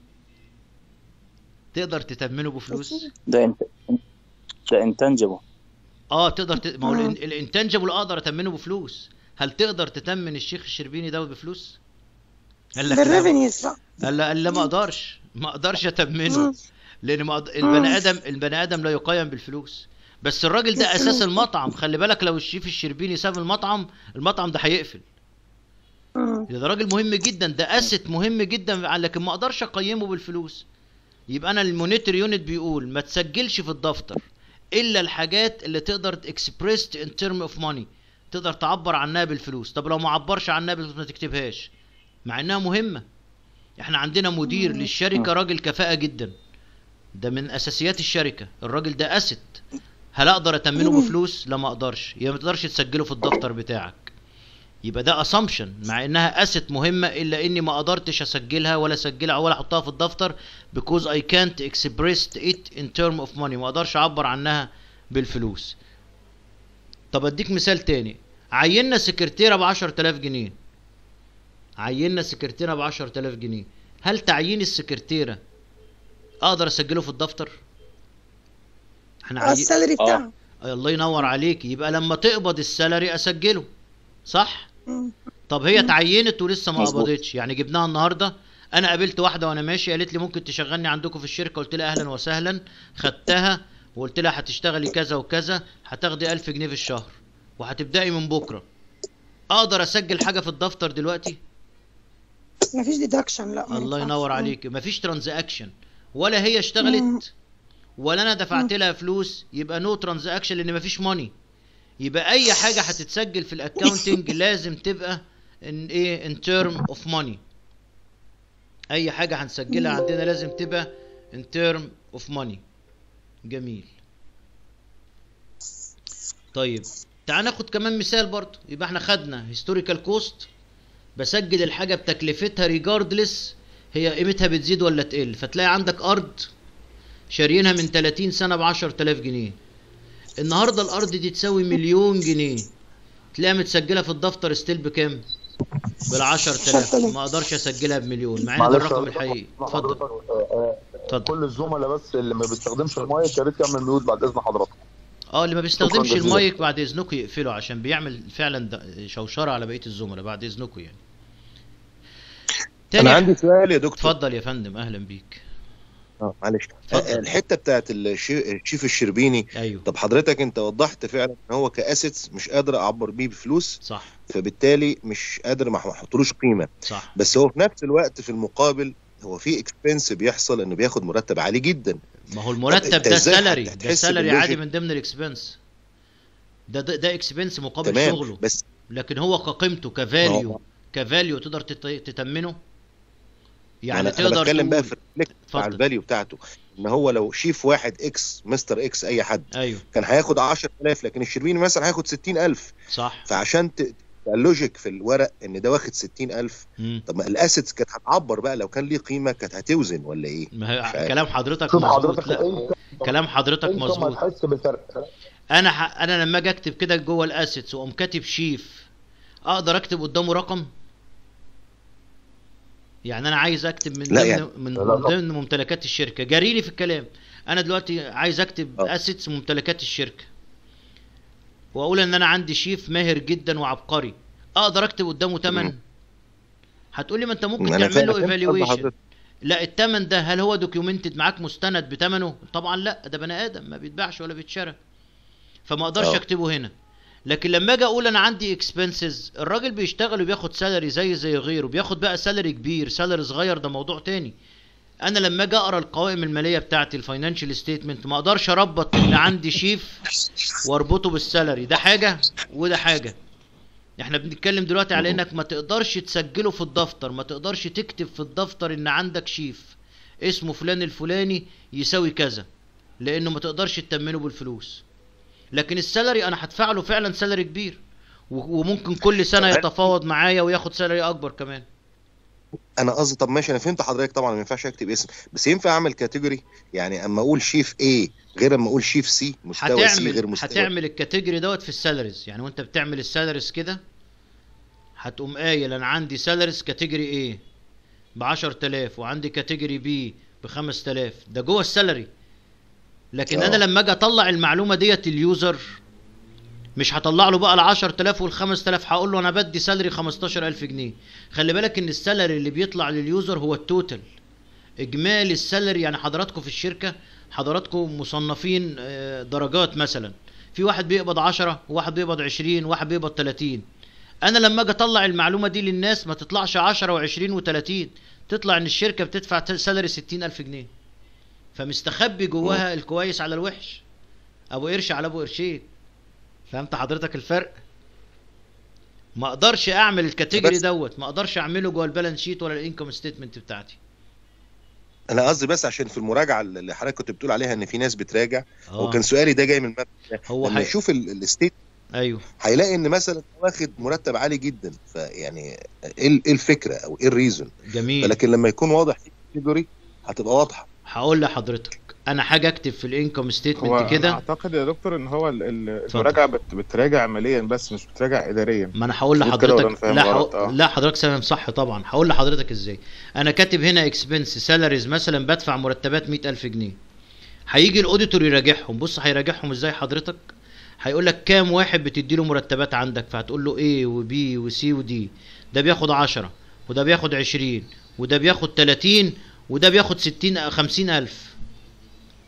[SPEAKER 1] تقدر تتمنه بفلوس
[SPEAKER 6] ده انت ده انتنجبل
[SPEAKER 1] اه تقدر ت... ما هو
[SPEAKER 2] مم.
[SPEAKER 1] الان- الانتنجبل اقدر اتمنه بفلوس هل تقدر تتمن الشيخ الشربيني ده بفلوس قال لك لا
[SPEAKER 2] بالريفينيو صح
[SPEAKER 1] قال لا قال لا ما اقدرش ما اقدرش اتمنه
[SPEAKER 2] مم.
[SPEAKER 1] لان ما أقد... البني ادم البني ادم لا يقيم بالفلوس بس الراجل ده اساس
[SPEAKER 2] بالفلوس.
[SPEAKER 1] المطعم خلي بالك لو الشيف الشربيني ساب المطعم المطعم ده هيقفل
[SPEAKER 2] مم.
[SPEAKER 1] ده راجل مهم جدا ده اسيت مهم جدا لكن ما اقدرش اقيمه بالفلوس يبقى انا المونيتور يونت بيقول ما تسجلش في الدفتر الا الحاجات اللي تقدر اكسبريست ان ترم اوف ماني تقدر تعبر عنها بالفلوس طب لو ما عبرش عنها بالفلوس ما تكتبهاش مع انها مهمه احنا عندنا مدير للشركه راجل كفاءه جدا ده من اساسيات الشركه الراجل ده اسيت هل اقدر اتمنه
[SPEAKER 2] مم.
[SPEAKER 1] بفلوس لا ما اقدرش يبقى ما تقدرش تسجله في الدفتر بتاعك يبقى ده اسامبشن مع انها اسيت مهمه الا اني ما قدرتش اسجلها ولا اسجلها ولا احطها في الدفتر because I can't express it in term of money ما اقدرش اعبر عنها بالفلوس طب اديك مثال تاني عيننا سكرتيره ب 10000 جنيه عيننا سكرتيره ب 10000 جنيه هل تعيين السكرتيره اقدر اسجله في الدفتر احنا
[SPEAKER 2] اه
[SPEAKER 1] عي...
[SPEAKER 2] السالري
[SPEAKER 6] آه.
[SPEAKER 2] بتاعها
[SPEAKER 1] الله ينور عليك يبقى لما تقبض السالري اسجله صح
[SPEAKER 2] مم.
[SPEAKER 1] طب هي اتعينت ولسه ما
[SPEAKER 6] مظبوط.
[SPEAKER 1] قبضتش يعني جبناها النهارده انا قابلت واحده وانا ماشي قالت لي ممكن تشغلني عندكم في الشركه قلت لها اهلا وسهلا خدتها وقلت لها هتشتغلي كذا وكذا هتاخدي 1000 جنيه في الشهر وهتبدأي من بكره اقدر اسجل حاجه في الدفتر دلوقتي
[SPEAKER 2] مفيش ديدكشن لا ما
[SPEAKER 1] الله
[SPEAKER 2] ينفعش.
[SPEAKER 1] ينور عليك مفيش ترانزاكشن ولا هي اشتغلت ولا انا دفعت لها فلوس يبقى نو ترانزاكشن لان مفيش ماني يبقى اي حاجه هتتسجل في الاكاونتنج لازم تبقى ان ايه ان تيرم اوف ماني اي حاجه هنسجلها عندنا لازم تبقى ان تيرم اوف ماني جميل طيب تعال ناخد كمان مثال برضه يبقى احنا خدنا هيستوريكال كوست بسجل الحاجه بتكلفتها ريجاردلس هي قيمتها بتزيد ولا تقل فتلاقي عندك ارض شاريينها من 30 سنه ب 10000 جنيه النهارده الارض دي تساوي مليون جنيه تلاقيها متسجله في الدفتر ستيل بكام بال 10000
[SPEAKER 2] 10,000.
[SPEAKER 1] ما اقدرش اسجلها بمليون مع ان ده
[SPEAKER 5] معلش
[SPEAKER 1] الرقم
[SPEAKER 5] يا
[SPEAKER 1] الحقيقي
[SPEAKER 5] دكتور،
[SPEAKER 1] اتفضل
[SPEAKER 5] حضرتك، آه، آه،
[SPEAKER 1] اتفضل
[SPEAKER 5] كل الزملاء بس اللي ما بيستخدمش المايك يا ريت يعمل ميوت بعد اذن حضرتك
[SPEAKER 1] اه اللي ما بيستخدمش
[SPEAKER 5] جزيلا.
[SPEAKER 1] المايك بعد اذنكم يقفله عشان بيعمل فعلا د- شوشره على بقيه الزملاء بعد اذنكم يعني
[SPEAKER 7] انا
[SPEAKER 1] تاني
[SPEAKER 7] عندي سؤال يا دكتور
[SPEAKER 1] اتفضل يا فندم اهلا بيك
[SPEAKER 7] اه معلش
[SPEAKER 1] اتفضل.
[SPEAKER 7] آه، الحته بتاعت الشي- الشيف الشربيني
[SPEAKER 1] ايوه
[SPEAKER 7] طب حضرتك انت وضحت فعلا ان هو كاسيتس مش قادر اعبر بيه بفلوس
[SPEAKER 1] صح
[SPEAKER 7] فبالتالي مش قادر ما احطلوش قيمه
[SPEAKER 1] صح
[SPEAKER 7] بس هو في نفس الوقت في المقابل هو في اكسبنس بيحصل انه بياخد مرتب عالي جدا
[SPEAKER 1] ما هو المرتب
[SPEAKER 7] انت
[SPEAKER 1] ده
[SPEAKER 7] ازاي
[SPEAKER 1] سالري
[SPEAKER 7] هت-
[SPEAKER 1] ده
[SPEAKER 7] هتحس
[SPEAKER 1] سالري
[SPEAKER 7] باللوجيك؟
[SPEAKER 1] عادي من ضمن الاكسبنس ده ده, ده اكسبنس مقابل
[SPEAKER 7] تمام
[SPEAKER 1] شغله
[SPEAKER 7] بس
[SPEAKER 1] لكن هو كقيمته
[SPEAKER 7] ما
[SPEAKER 1] كفاليو
[SPEAKER 7] هو-
[SPEAKER 1] كفاليو تقدر تت- تتمنه
[SPEAKER 7] يعني
[SPEAKER 1] يعني
[SPEAKER 7] انا أنا
[SPEAKER 1] تقدر
[SPEAKER 7] بتكلم بقى
[SPEAKER 1] تقول
[SPEAKER 7] في الريفلكت بتاع
[SPEAKER 1] اتفضل.
[SPEAKER 7] الفاليو بتاعته ان هو لو شيف واحد اكس مستر اكس اي حد
[SPEAKER 1] ايوه
[SPEAKER 7] كان هياخد 10000 لكن الشربيني مثلا هياخد 60000
[SPEAKER 1] صح
[SPEAKER 7] فعشان ت... تبقى اللوجيك في الورق ان ده واخد 60000
[SPEAKER 1] مم.
[SPEAKER 7] طب ما الاسيتس كانت هتعبر بقى لو كان ليه قيمه كانت هتوزن ولا ايه؟
[SPEAKER 1] ما هي
[SPEAKER 7] مش عارف.
[SPEAKER 1] كلام حضرتك
[SPEAKER 5] شوف
[SPEAKER 1] مظبوط
[SPEAKER 5] حضرتك
[SPEAKER 1] لا
[SPEAKER 5] انت
[SPEAKER 1] كلام حضرتك
[SPEAKER 5] انت ما
[SPEAKER 1] مظبوط
[SPEAKER 5] تحس بالفرق
[SPEAKER 1] انا ح... انا لما اجي اكتب كده جوه الاسيتس واقوم كاتب شيف اقدر اكتب قدامه رقم يعني انا عايز اكتب من
[SPEAKER 7] لا
[SPEAKER 1] ضمن
[SPEAKER 7] يعني.
[SPEAKER 1] من
[SPEAKER 5] لا، لا.
[SPEAKER 1] من ضمن ممتلكات الشركه جاريلي في الكلام انا دلوقتي عايز اكتب
[SPEAKER 7] اه.
[SPEAKER 1] اسيتس ممتلكات الشركه واقول ان انا عندي شيف ماهر جدا وعبقري اقدر اكتب قدامه تمن
[SPEAKER 7] مم.
[SPEAKER 1] هتقولي ما انت ممكن
[SPEAKER 7] أنا
[SPEAKER 1] تعمل له
[SPEAKER 7] فاهم قصد
[SPEAKER 1] ايفالويشن
[SPEAKER 7] حضرتك.
[SPEAKER 1] لا التمن ده هل هو دوكيومنتد معاك مستند بتمنه طبعا لا ده بني ادم ما بيتباعش ولا بيتشرى فما اقدرش
[SPEAKER 7] اه.
[SPEAKER 1] اكتبه هنا لكن لما اجي اقول انا عندي اكسبنسز الراجل بيشتغل وبياخد سالري زي زي غيره بياخد بقى سالري كبير سالري صغير ده موضوع تاني انا لما اجي اقرا القوائم الماليه بتاعتي الفاينانشال ستيتمنت ما اقدرش اربط ان عندي شيف واربطه بالسالري ده حاجه وده حاجه احنا بنتكلم دلوقتي على انك ما تقدرش تسجله في الدفتر ما تقدرش تكتب في الدفتر ان عندك شيف اسمه فلان الفلاني يساوي كذا لانه ما تقدرش تتمنه بالفلوس لكن السالري انا هدفع له فعلا سالري كبير و- وممكن كل سنه
[SPEAKER 7] طب-
[SPEAKER 1] يتفاوض معايا وياخد سالري اكبر كمان
[SPEAKER 7] انا قصدي طب ماشي انا فهمت حضرتك طبعا ما ينفعش اكتب اسم بس ينفع اعمل كاتيجوري يعني اما اقول شيف A غير اما اقول شيف سي مستوى سي غير
[SPEAKER 1] هتعمل
[SPEAKER 7] مستوى
[SPEAKER 1] هتعمل الكاتيجوري دوت في السالاريز يعني وانت بتعمل السالاريز كده هتقوم قايل انا عندي سالاريز كاتيجوري A ب 10000 وعندي كاتيجوري B ب 5000 ده جوه السالري لكن
[SPEAKER 7] اه.
[SPEAKER 1] انا لما اجي اطلع المعلومه ديت اليوزر مش هطلع له بقى ال 10000 وال 5000 هقول له انا بدي سالري 15000 جنيه خلي بالك ان السالري اللي بيطلع لليوزر هو التوتال اجمالي السالري يعني حضراتكم في الشركه حضراتكم مصنفين آه، درجات مثلا في واحد بيقبض 10 وواحد بيقبض 20 وواحد بيقبض 30 انا لما اجي اطلع المعلومه دي للناس ما تطلعش 10 و20 و30 تطلع ان الشركه بتدفع ت- سالري 60000 جنيه فمستخبي جواها الكويس على الوحش ابو قرش على ابو قرشين فهمت حضرتك الفرق ما اقدرش اعمل الكاتيجوري
[SPEAKER 7] بس-
[SPEAKER 1] دوت ما اقدرش اعمله جوه البالانس شيت ولا الانكم ستيتمنت بتاعتي
[SPEAKER 7] انا قصدي بس عشان في المراجعه اللي حضرتك كنت بتقول عليها ان في ناس بتراجع
[SPEAKER 1] اه
[SPEAKER 7] وكان سؤالي ده جاي من المبنى
[SPEAKER 1] هو
[SPEAKER 7] لما
[SPEAKER 1] حي...
[SPEAKER 7] يشوف ال- الستيت
[SPEAKER 1] ايوه
[SPEAKER 7] هيلاقي ان مثلا واخد مرتب عالي جدا فيعني ايه ال- إيه الفكره او ايه الريزون
[SPEAKER 1] جميل
[SPEAKER 7] ولكن لما يكون واضح في كاتيجوري هتبقى واضحه
[SPEAKER 1] هقول لحضرتك انا حاجه اكتب في الانكم
[SPEAKER 3] هو
[SPEAKER 1] ستيتمنت
[SPEAKER 3] أنا
[SPEAKER 1] كده
[SPEAKER 3] اعتقد يا دكتور ان هو ال- ال-
[SPEAKER 1] اتفضل.
[SPEAKER 3] المراجعه بت- بتراجع عمليا بس مش بتراجع اداريا
[SPEAKER 1] ما انا هقول
[SPEAKER 3] مظبوط كده ولا أنا
[SPEAKER 1] لحضرتك
[SPEAKER 3] فاهم
[SPEAKER 1] لا
[SPEAKER 3] غلط؟
[SPEAKER 1] حو...
[SPEAKER 3] آه.
[SPEAKER 1] لا حضرتك فاهم صح طبعا هقول لحضرتك ازاي انا كاتب هنا اكسبنس سالاريز مثلا بدفع مرتبات 100000 جنيه هيجي الاوديتور يراجعهم بص هيراجعهم ازاي حضرتك هيقول لك كام واحد بتدي له مرتبات عندك فهتقول له A وB وC وD ده بياخد 10 وده بياخد 20 وده بياخد 30 وده بياخد 60 50 ألف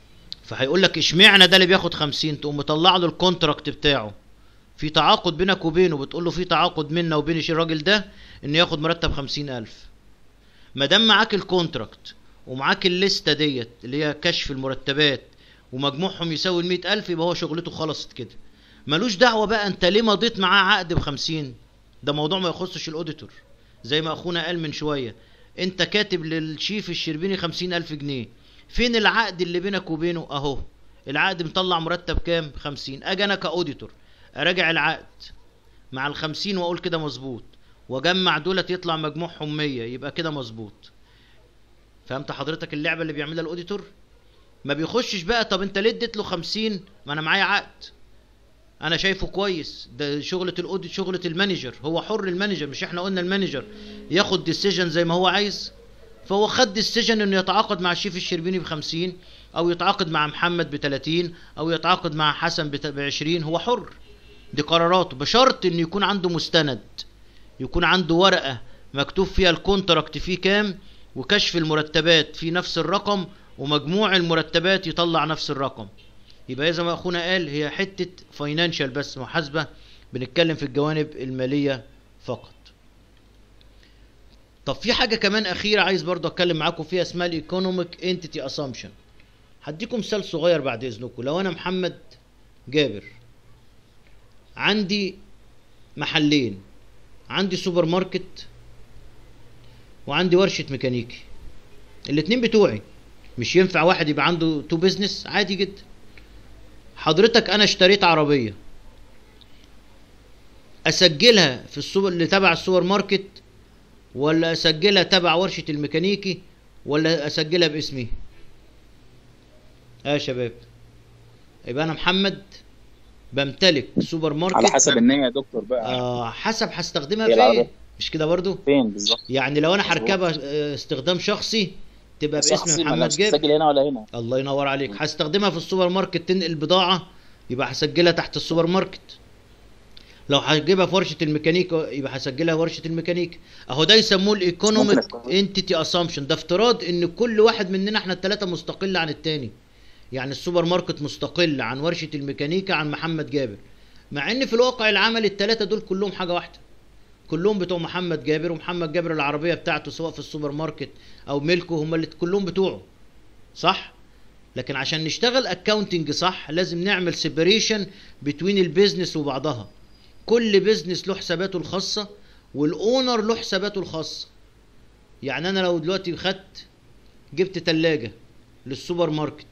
[SPEAKER 1] فهيقول لك اشمعنى ده اللي بياخد 50 تقوم مطلع له الكونتراكت بتاعه في تعاقد بينك وبينه بتقول له في تعاقد منا وبين الش- الراجل ده انه ياخد مرتب 50000 ما دام معاك الكونتراكت ومعاك الليسته ديت اللي هي كشف المرتبات ومجموعهم يساوي ال 100000 يبقى هو شغلته خلصت كده ملوش دعوه بقى انت ليه مضيت معاه عقد ب 50 ده موضوع ما يخصش الاوديتور زي ما اخونا قال من شويه انت كاتب للشيف الشربيني 50000 جنيه فين العقد اللي بينك وبينه اهو العقد مطلع مرتب كام 50 اجي انا كاوديتور اراجع العقد مع ال 50 واقول كده مظبوط واجمع دولت يطلع مجموعهم 100 يبقى كده مظبوط فهمت حضرتك اللعبه اللي بيعملها الاوديتور ما بيخشش بقى طب انت ليه اديت له 50 ما انا معايا عقد انا شايفه كويس ده شغله الاوديت شغله المانجر هو حر المانجر مش احنا قلنا المانجر ياخد ديسيجن زي ما هو عايز فهو خد ديسيجن انه يتعاقد مع الشيف الشربيني ب 50 او يتعاقد مع محمد ب 30 او يتعاقد مع حسن ب 20 هو حر دي قراراته بشرط انه يكون عنده مستند يكون عنده ورقه مكتوب فيها الكونتراكت فيه كام وكشف المرتبات في نفس الرقم ومجموع المرتبات يطلع نفس الرقم يبقى زي ما اخونا قال هي حته فاينانشال بس محاسبه بنتكلم في الجوانب الماليه فقط طب في حاجه كمان اخيره عايز برضه اتكلم معاكم فيها اسمها الايكونوميك انتيتي اسامبشن هديكم مثال صغير بعد اذنكم لو انا محمد جابر عندي محلين عندي سوبر ماركت وعندي ورشه ميكانيكي الاتنين بتوعي مش ينفع واحد يبقى عنده تو بيزنس عادي جدا حضرتك انا اشتريت عربيه اسجلها في السوبر اللي تبع السوبر ماركت ولا اسجلها تبع ورشه الميكانيكي ولا اسجلها باسمي اه يا شباب يبقى انا محمد بمتلك سوبر ماركت
[SPEAKER 6] على حسب النية يا دكتور بقى
[SPEAKER 1] آه حسب هستخدمها
[SPEAKER 6] هي
[SPEAKER 1] فين
[SPEAKER 6] العربية.
[SPEAKER 1] مش كده برضو
[SPEAKER 6] فين بالظبط
[SPEAKER 1] يعني لو انا
[SPEAKER 6] مظبوط.
[SPEAKER 1] هركبها آه، استخدام شخصي تبقى باسم
[SPEAKER 6] شخصي
[SPEAKER 1] محمد
[SPEAKER 6] مالهاش
[SPEAKER 1] جابر
[SPEAKER 6] تسجل هنا ولا هنا
[SPEAKER 1] الله ينور عليك هستخدمها في السوبر ماركت تنقل بضاعة يبقى هسجلها تحت السوبر ماركت لو هجيبها في ورشة الميكانيكا يبقى هسجلها في ورشة الميكانيكا اهو ده يسموه الايكونوميك
[SPEAKER 6] ممكن أفكر.
[SPEAKER 1] انتيتي اسامبشن ده افتراض ان كل واحد مننا احنا الثلاثة مستقل عن التاني يعني السوبر ماركت مستقل عن ورشة الميكانيكا عن محمد جابر مع ان في الواقع العملي الثلاثة دول كلهم حاجة واحدة كلهم بتوع محمد جابر ومحمد جابر العربية بتاعته سواء في السوبر ماركت او ملكه هم اللي كلهم بتوعه صح لكن عشان نشتغل اكاونتنج صح لازم نعمل سيبريشن بتوين البيزنس وبعضها كل بيزنس له حساباته الخاصة والاونر له حساباته الخاصة يعني انا لو دلوقتي خدت جبت تلاجة للسوبر ماركت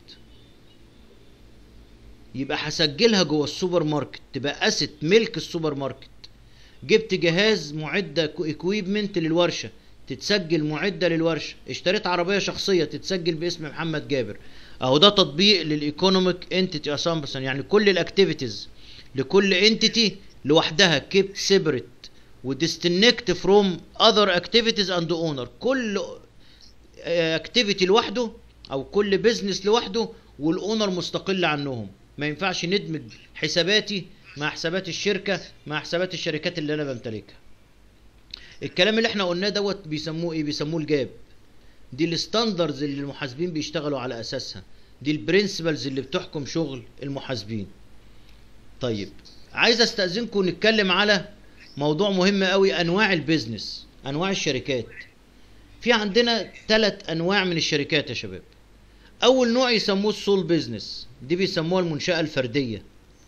[SPEAKER 1] يبقى هسجلها جوه السوبر ماركت تبقى اسيت ملك السوبر ماركت جبت جهاز معدة اكويبمنت للورشة تتسجل معدة للورشة اشتريت عربية شخصية تتسجل باسم محمد جابر اهو ده تطبيق للايكونوميك انتيتي اسامبشن يعني كل الاكتيفيتيز لكل انتيتي لوحدها كيبت سيبريت وديستنكت فروم اذر اكتيفيتيز اند اونر كل اكتيفيتي لوحده او كل بزنس لوحده والاونر مستقل عنهم ما ينفعش ندمج حساباتي مع حسابات الشركه مع حسابات الشركات اللي انا بمتلكها الكلام اللي احنا قلناه دوت بيسموه ايه بيسموه الجاب دي الستاندرز اللي المحاسبين بيشتغلوا على اساسها دي البرنسبلز اللي بتحكم شغل المحاسبين طيب عايز استاذنكم نتكلم على موضوع مهم قوي انواع البيزنس انواع الشركات في عندنا ثلاث انواع من الشركات يا شباب اول نوع يسموه السول بيزنس دي بيسموها المنشاه الفرديه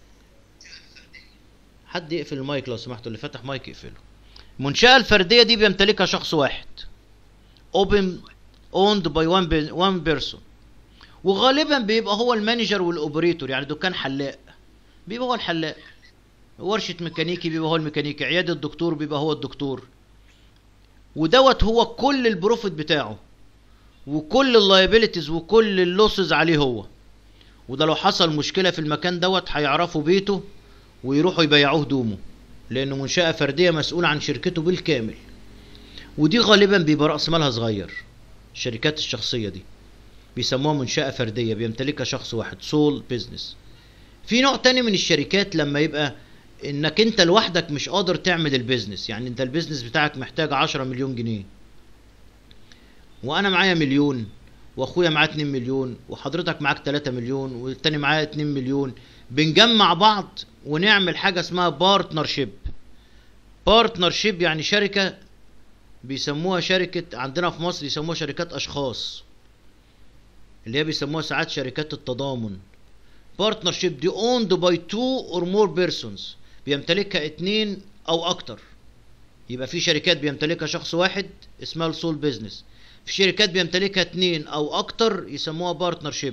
[SPEAKER 1] حد يقفل المايك لو سمحتوا اللي فتح مايك يقفله المنشاه الفرديه دي بيمتلكها شخص واحد open owned by one, be- one person وغالبا بيبقى هو المانجر والاوبريتور يعني دكان حلاق بيبقى هو الحلاق ورشة ميكانيكي بيبقى هو الميكانيكي عيادة الدكتور بيبقى هو الدكتور ودوت هو كل البروفيت بتاعه وكل اللايبيليتيز وكل اللوسز عليه هو وده لو حصل مشكلة في المكان دوت هيعرفوا بيته ويروحوا يبيعوه هدومه لأنه منشأة فردية مسؤولة عن شركته بالكامل ودي غالبا بيبقى رأس مالها صغير الشركات الشخصية دي بيسموها منشأة فردية بيمتلكها شخص واحد سول بيزنس في نوع تاني من الشركات لما يبقى انك انت لوحدك مش قادر تعمل البيزنس يعني انت البيزنس بتاعك محتاج 10 مليون جنيه وانا معايا مليون واخويا معاه 2 مليون وحضرتك معاك 3 مليون والتاني معاه 2 مليون بنجمع بعض ونعمل حاجه اسمها بارتنرشيب بارتنرشيب يعني شركه بيسموها شركه عندنا في مصر يسموها شركات اشخاص اللي هي بيسموها ساعات شركات التضامن بارتنرشيب دي owned by two or more persons بيمتلكها اتنين او اكتر يبقى في شركات بيمتلكها شخص واحد اسمها السول بيزنس في شركات بيمتلكها اتنين او اكتر يسموها بارتنرشيب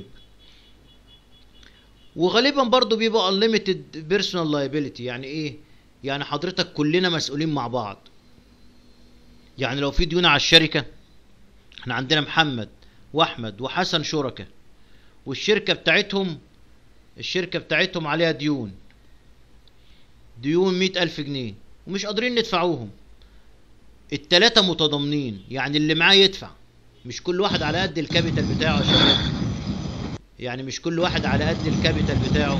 [SPEAKER 1] وغالبا برضو بيبقى unlimited personal liability يعني ايه يعني حضرتك كلنا مسؤولين مع بعض يعني لو في ديون على الشركة احنا عندنا محمد واحمد وحسن شركاء والشركة بتاعتهم الشركة بتاعتهم عليها ديون ديون مئة ألف جنيه ومش قادرين ندفعوهم التلاتة متضامنين يعني اللي معاه يدفع مش كل واحد على قد الكابيتال بتاعه يا شباب يعني مش كل واحد على قد الكابيتال بتاعه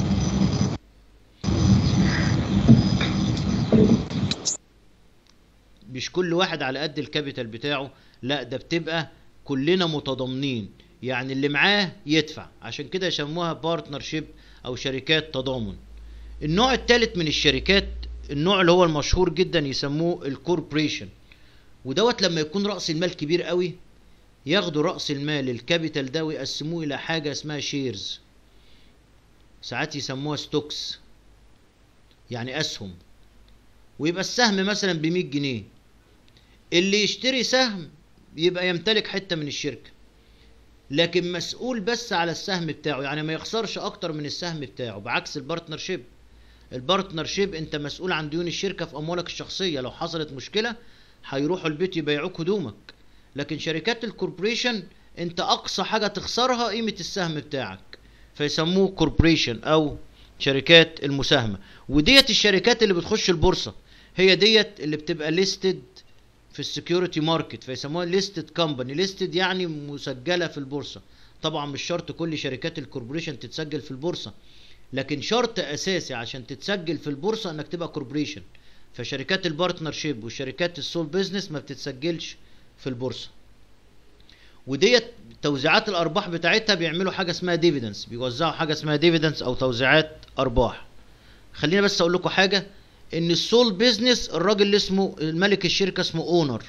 [SPEAKER 1] مش كل واحد على قد الكابيتال بتاعه لا ده بتبقى كلنا متضامنين يعني اللي معاه يدفع عشان كده يسموها بارتنرشيب او شركات تضامن النوع الثالث من الشركات النوع اللي هو المشهور جدا يسموه الكوربريشن ودوت لما يكون راس المال كبير قوي ياخدوا راس المال الكابيتال ده ويقسموه الى حاجه اسمها شيرز ساعات يسموها ستوكس يعني اسهم ويبقى السهم مثلا ب 100 جنيه اللي يشتري سهم يبقى يمتلك حته من الشركه لكن مسؤول بس على السهم بتاعه يعني ما يخسرش اكتر من السهم بتاعه بعكس البارتنرشيب البارتنرشيب انت مسؤول عن ديون الشركه في اموالك الشخصيه لو حصلت مشكله هيروحوا البيت يبيعوك هدومك لكن شركات الكوربريشن انت اقصى حاجه تخسرها قيمه السهم بتاعك فيسموه كوربريشن او شركات المساهمه وديت الشركات اللي بتخش البورصه هي ديت اللي بتبقى ليستد في السكيورتي ماركت فيسموها ليستد كومباني ليستد يعني مسجله في البورصه طبعا مش شرط كل شركات الكوربريشن تتسجل في البورصه لكن شرط اساسي عشان تتسجل في البورصه انك تبقى كوربريشن فشركات البارتنرشيب وشركات السول بيزنس ما بتتسجلش في البورصه وديت توزيعات الارباح بتاعتها بيعملوا حاجه اسمها ديفيدنس بيوزعوا حاجه اسمها ديفيدنس او توزيعات ارباح خلينا بس اقول لكم حاجه ان السول بيزنس الراجل اللي اسمه الملك الشركه اسمه اونر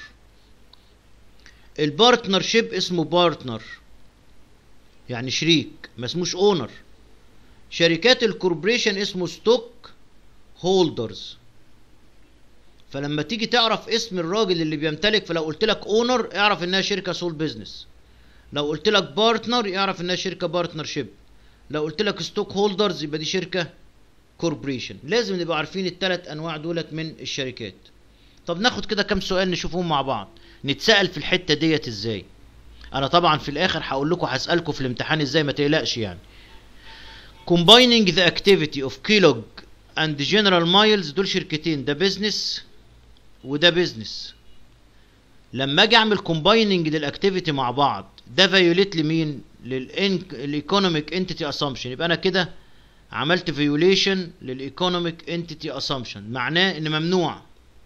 [SPEAKER 1] البارتنرشيب اسمه بارتنر يعني شريك ما اسموش اونر شركات الكوربريشن اسمه ستوك هولدرز فلما تيجي تعرف اسم الراجل اللي بيمتلك فلو قلت لك اونر اعرف انها شركه سول بيزنس لو قلت لك بارتنر اعرف انها شركه بارتنرشيب لو قلت لك ستوك هولدرز يبقى دي شركه كوربريشن لازم نبقى عارفين الثلاث انواع دولت من الشركات طب ناخد كده كام سؤال نشوفهم مع بعض نتسأل في الحتة ديت ازاي انا طبعا في الاخر هقول لكم هسألكم في الامتحان ازاي ما تقلقش يعني combining the activity of Kellogg and General Miles دول شركتين ده بيزنس وده بيزنس لما اجي اعمل combining للاكتيفيتي مع بعض ده فيوليت لمين للايكونوميك انتيتي اسامبشن يبقى انا كده عملت فيوليشن للايكونوميك انتيتي اسامبشن معناه ان ممنوع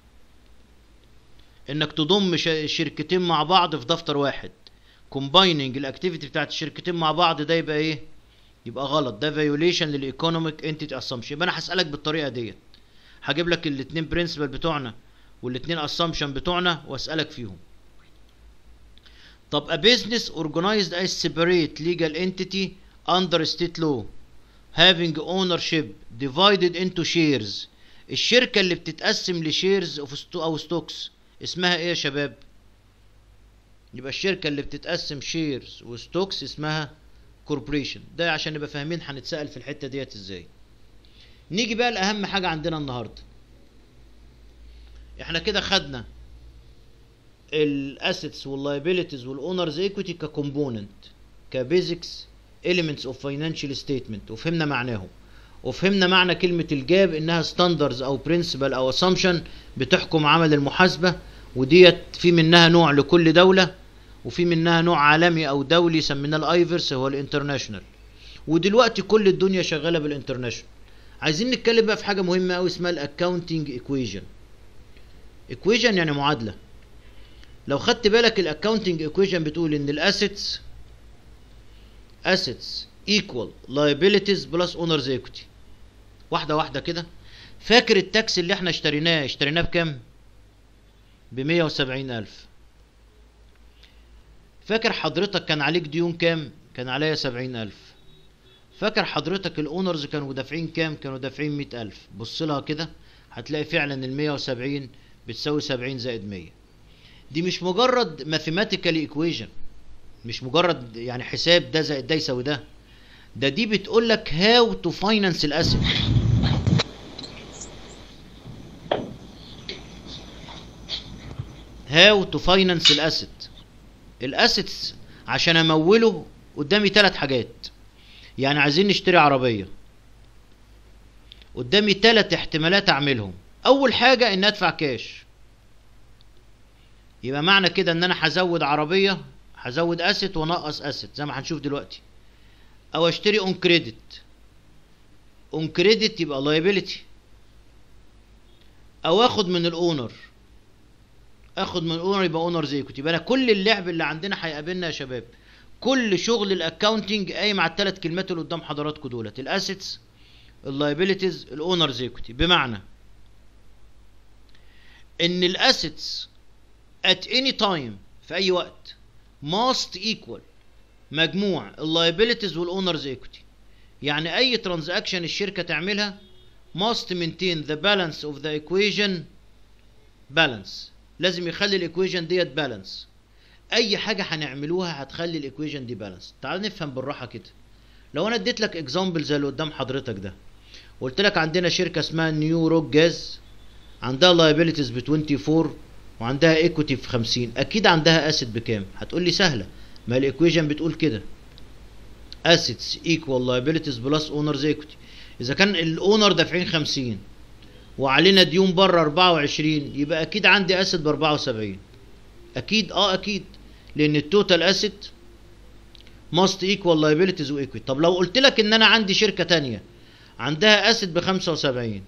[SPEAKER 1] انك تضم شركتين مع بعض في دفتر واحد كومبايننج الاكتيفيتي بتاعت الشركتين مع بعض ده يبقى ايه يبقى غلط ده فيوليشن للايكونوميك انتيتي اسامبشن يبقى انا هسالك بالطريقه ديت هجيب لك الاثنين برنسبل بتوعنا والاثنين اسامبشن بتوعنا واسالك فيهم طب a business organized as separate legal entity under state law having ownership divided into shares الشركة اللي بتتقسم لشيرز او ستوكس اسمها ايه يا شباب يبقى الشركة اللي بتتقسم شيرز وستوكس اسمها كوربريشن ده عشان نبقى فاهمين هنتسأل في الحتة ديت ازاي نيجي بقى لأهم حاجة عندنا النهاردة احنا كده خدنا الاسيتس واللايبيليتيز والاونرز ايكويتي ككومبوننت كبيزكس elements of financial statement وفهمنا معناهم وفهمنا معنى كلمة الجاب انها ستاندرز او برنسبل او assumption بتحكم عمل المحاسبة وديت في منها نوع لكل دولة وفي منها نوع عالمي او دولي سميناه الايفرس هو الانترناشونال ودلوقتي كل الدنيا شغالة بالانترناشونال عايزين نتكلم بقى في حاجة مهمة قوي اسمها الاكاونتنج ايكويجن ايكويجن يعني معادلة لو خدت بالك الاكاونتنج ايكويجن بتقول ان الاسيتس assets equal liabilities plus owners equity واحده واحده كده فاكر التاكس اللي احنا اشتريناه اشتريناه بكام ب 170 الف فاكر حضرتك كان عليك ديون كام كان عليا 70 الف فاكر حضرتك الاونرز كانوا دافعين كام كانوا دافعين 100 الف بص لها كده هتلاقي فعلا ال 170 بتساوي 70 زائد 100 دي مش مجرد mathematical equation مش مجرد يعني حساب ده زائد ده يساوي ده ده دي بتقول لك هاو تو فاينانس الاسيت هاو تو فاينانس الاسيت الاسيتس عشان اموله قدامي ثلاث حاجات يعني عايزين نشتري عربيه قدامي ثلاث احتمالات اعملهم اول حاجه ان ادفع كاش يبقى معنى كده ان انا هزود عربيه هزود اسيت وانقص اسيت زي ما هنشوف دلوقتي او اشتري اون كريدت اون كريدت يبقى لايبيليتي او اخد من الاونر اخد من الاونر يبقى اونرز ايكوتي يبقى انا كل اللعب اللي عندنا هيقابلنا يا شباب كل شغل الاكاونتنج قايم على الثلاث كلمات اللي قدام حضراتكم دولت الاسيتس اللايبيليتيز الاونرز ايكوتي بمعنى ان الاسيتس at any time في اي وقت must equal مجموع اللايبيليتيز والاونرز ايكوتي يعني اي ترانزاكشن الشركه تعملها must maintain the balance of the equation balance لازم يخلي الايكويشن ديت بالانس اي حاجه هنعملوها هتخلي الايكويشن دي بالانس تعال نفهم بالراحه كده لو انا اديت لك اكزامبل زي اللي قدام حضرتك ده قلت لك عندنا شركه اسمها نيو روك جاز عندها لايبيليتيز ب 24 وعندها ايكوتي في 50 اكيد عندها اسيت بكام هتقول لي سهله ما الايكويشن بتقول كده assets equal liabilities plus owners equity اذا كان الاونر دافعين 50 وعلينا ديون بره 24 يبقى اكيد عندي اسيت ب 74 اكيد اه اكيد لان التوتال اسيت must equal liabilities و equity طب لو قلت لك ان انا عندي شركه تانية عندها اسيت ب 75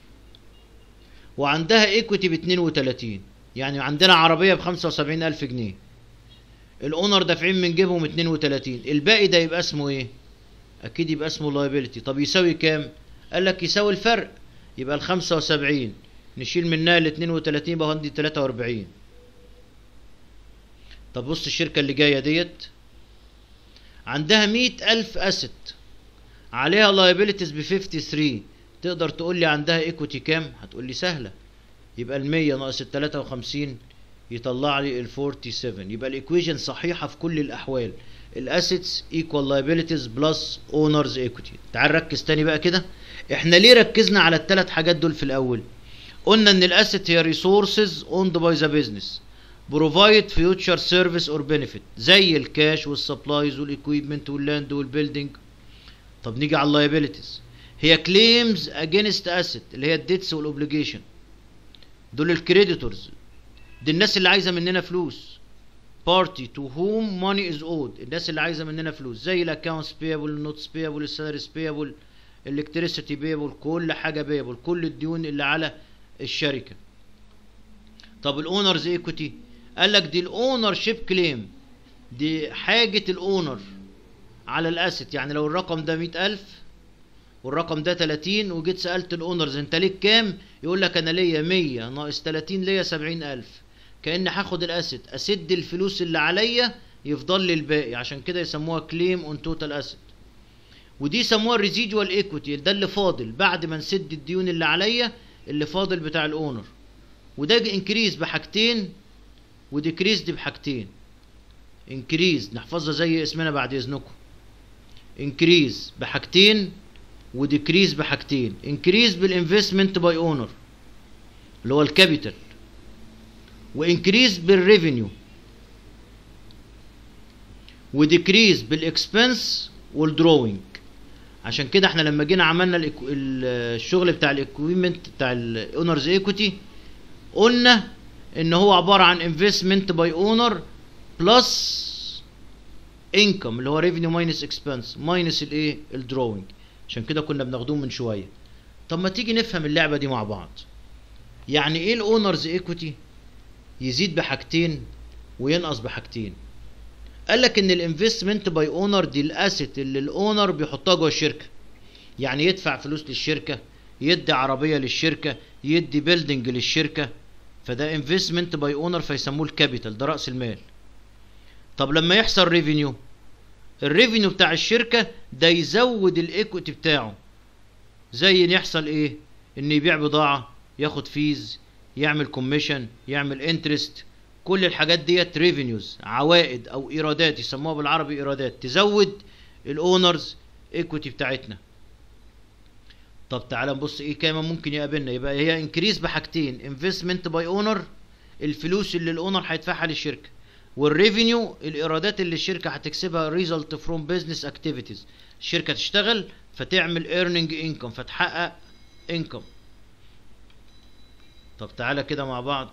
[SPEAKER 1] وعندها ايكويتي ب 32 يعني عندنا عربيه ب 75 الف جنيه الاونر دافعين من جيبهم 32 الباقي ده يبقى اسمه ايه اكيد يبقى اسمه لايبيلتي طب يساوي كام قال لك يساوي الفرق يبقى ال 75 نشيل منها ال 32 يبقى عندي 43 طب بص الشركة اللي جاية ديت عندها 100 ألف أسيت عليها liabilities ب 53 تقدر تقول لي عندها ايكوتي كام؟ هتقول لي سهلة يبقى ال 100 ناقص ال 53 يطلع لي ال 47 يبقى الايكويشن صحيحة في كل الأحوال الاسيتس equal liabilities plus owners equity تعال ركز تاني بقى كده احنا ليه ركزنا على الثلاث حاجات دول في الاول قلنا ان الاسيت هي resources owned by the business provide future service or benefit زي الكاش والسبلايز والاكويبمنت واللاند والبيلدينج طب نيجي على اللايبيليتيز هي claims against asset اللي هي الديتس والاوبليجيشن دول الكريديتورز دي الناس اللي عايزه مننا فلوس party to whom money is owed الناس اللي عايزه مننا فلوس زي الاكونتس بيبل النوتس بيبل السالاريز بيبل الكتريسيتي بيبل كل حاجه بيبل كل الديون اللي على الشركه طب الاونرز ايكوتي قال لك دي الاونر شيب كليم دي حاجه الاونر على الاسيت يعني لو الرقم ده 100000 والرقم ده 30 وجيت سالت الاونرز انت ليك كام يقول لك انا ليا 100 ناقص 30 ليا 70000 كاني هاخد الاسيت اسد الفلوس اللي عليا يفضل لي الباقي عشان كده يسموها كليم اون توتال اسيت ودي يسموها الريزيدوال ايكويتي ده اللي فاضل بعد ما نسد الديون اللي عليا اللي فاضل بتاع الاونر وده انكريز بحاجتين وديكريز بحاجتين انكريز نحفظها زي اسمنا بعد اذنكم انكريز بحاجتين وديكريز بحاجتين انكريز بالانفستمنت باي اونر اللي هو الكابيتال وانكريز بالريفينيو وديكريز بالاكسبنس والدروينج عشان كده احنا لما جينا عملنا الإكو... الشغل بتاع الاكويبمنت بتاع الاونرز ايكوتي قلنا ان هو عباره عن انفستمنت باي اونر بلس انكم اللي هو ريفينيو ماينس اكسبنس ماينس الايه الدروينج عشان كده كنا بناخدوه من شويه طب ما تيجي نفهم اللعبه دي مع بعض يعني ايه الاونرز ايكوتي يزيد بحاجتين وينقص بحاجتين قال لك ان الانفستمنت باي اونر دي الاسيت اللي الاونر بيحطها جوه الشركه يعني يدفع فلوس للشركه يدي عربيه للشركه يدي بيلدينج للشركه فده انفستمنت باي اونر فيسموه الكابيتال ده راس المال طب لما يحصل ريفينيو الريفينيو بتاع الشركه ده يزود الايكويتي بتاعه زي ان يحصل ايه ان يبيع بضاعه ياخد فيز يعمل كوميشن يعمل انترست كل الحاجات ديت ريفينيوز عوائد او ايرادات يسموها بالعربي ايرادات تزود الاونرز ايكويتي بتاعتنا طب تعالى نبص ايه كمان ممكن يقابلنا يبقى هي انكريز بحاجتين انفستمنت باي اونر الفلوس اللي الاونر هيدفعها للشركه والريفينيو الايرادات اللي الشركه هتكسبها ريزلت فروم بزنس اكتيفيتيز الشركه تشتغل فتعمل ايرنينج انكم فتحقق انكم طب تعالى كده مع بعض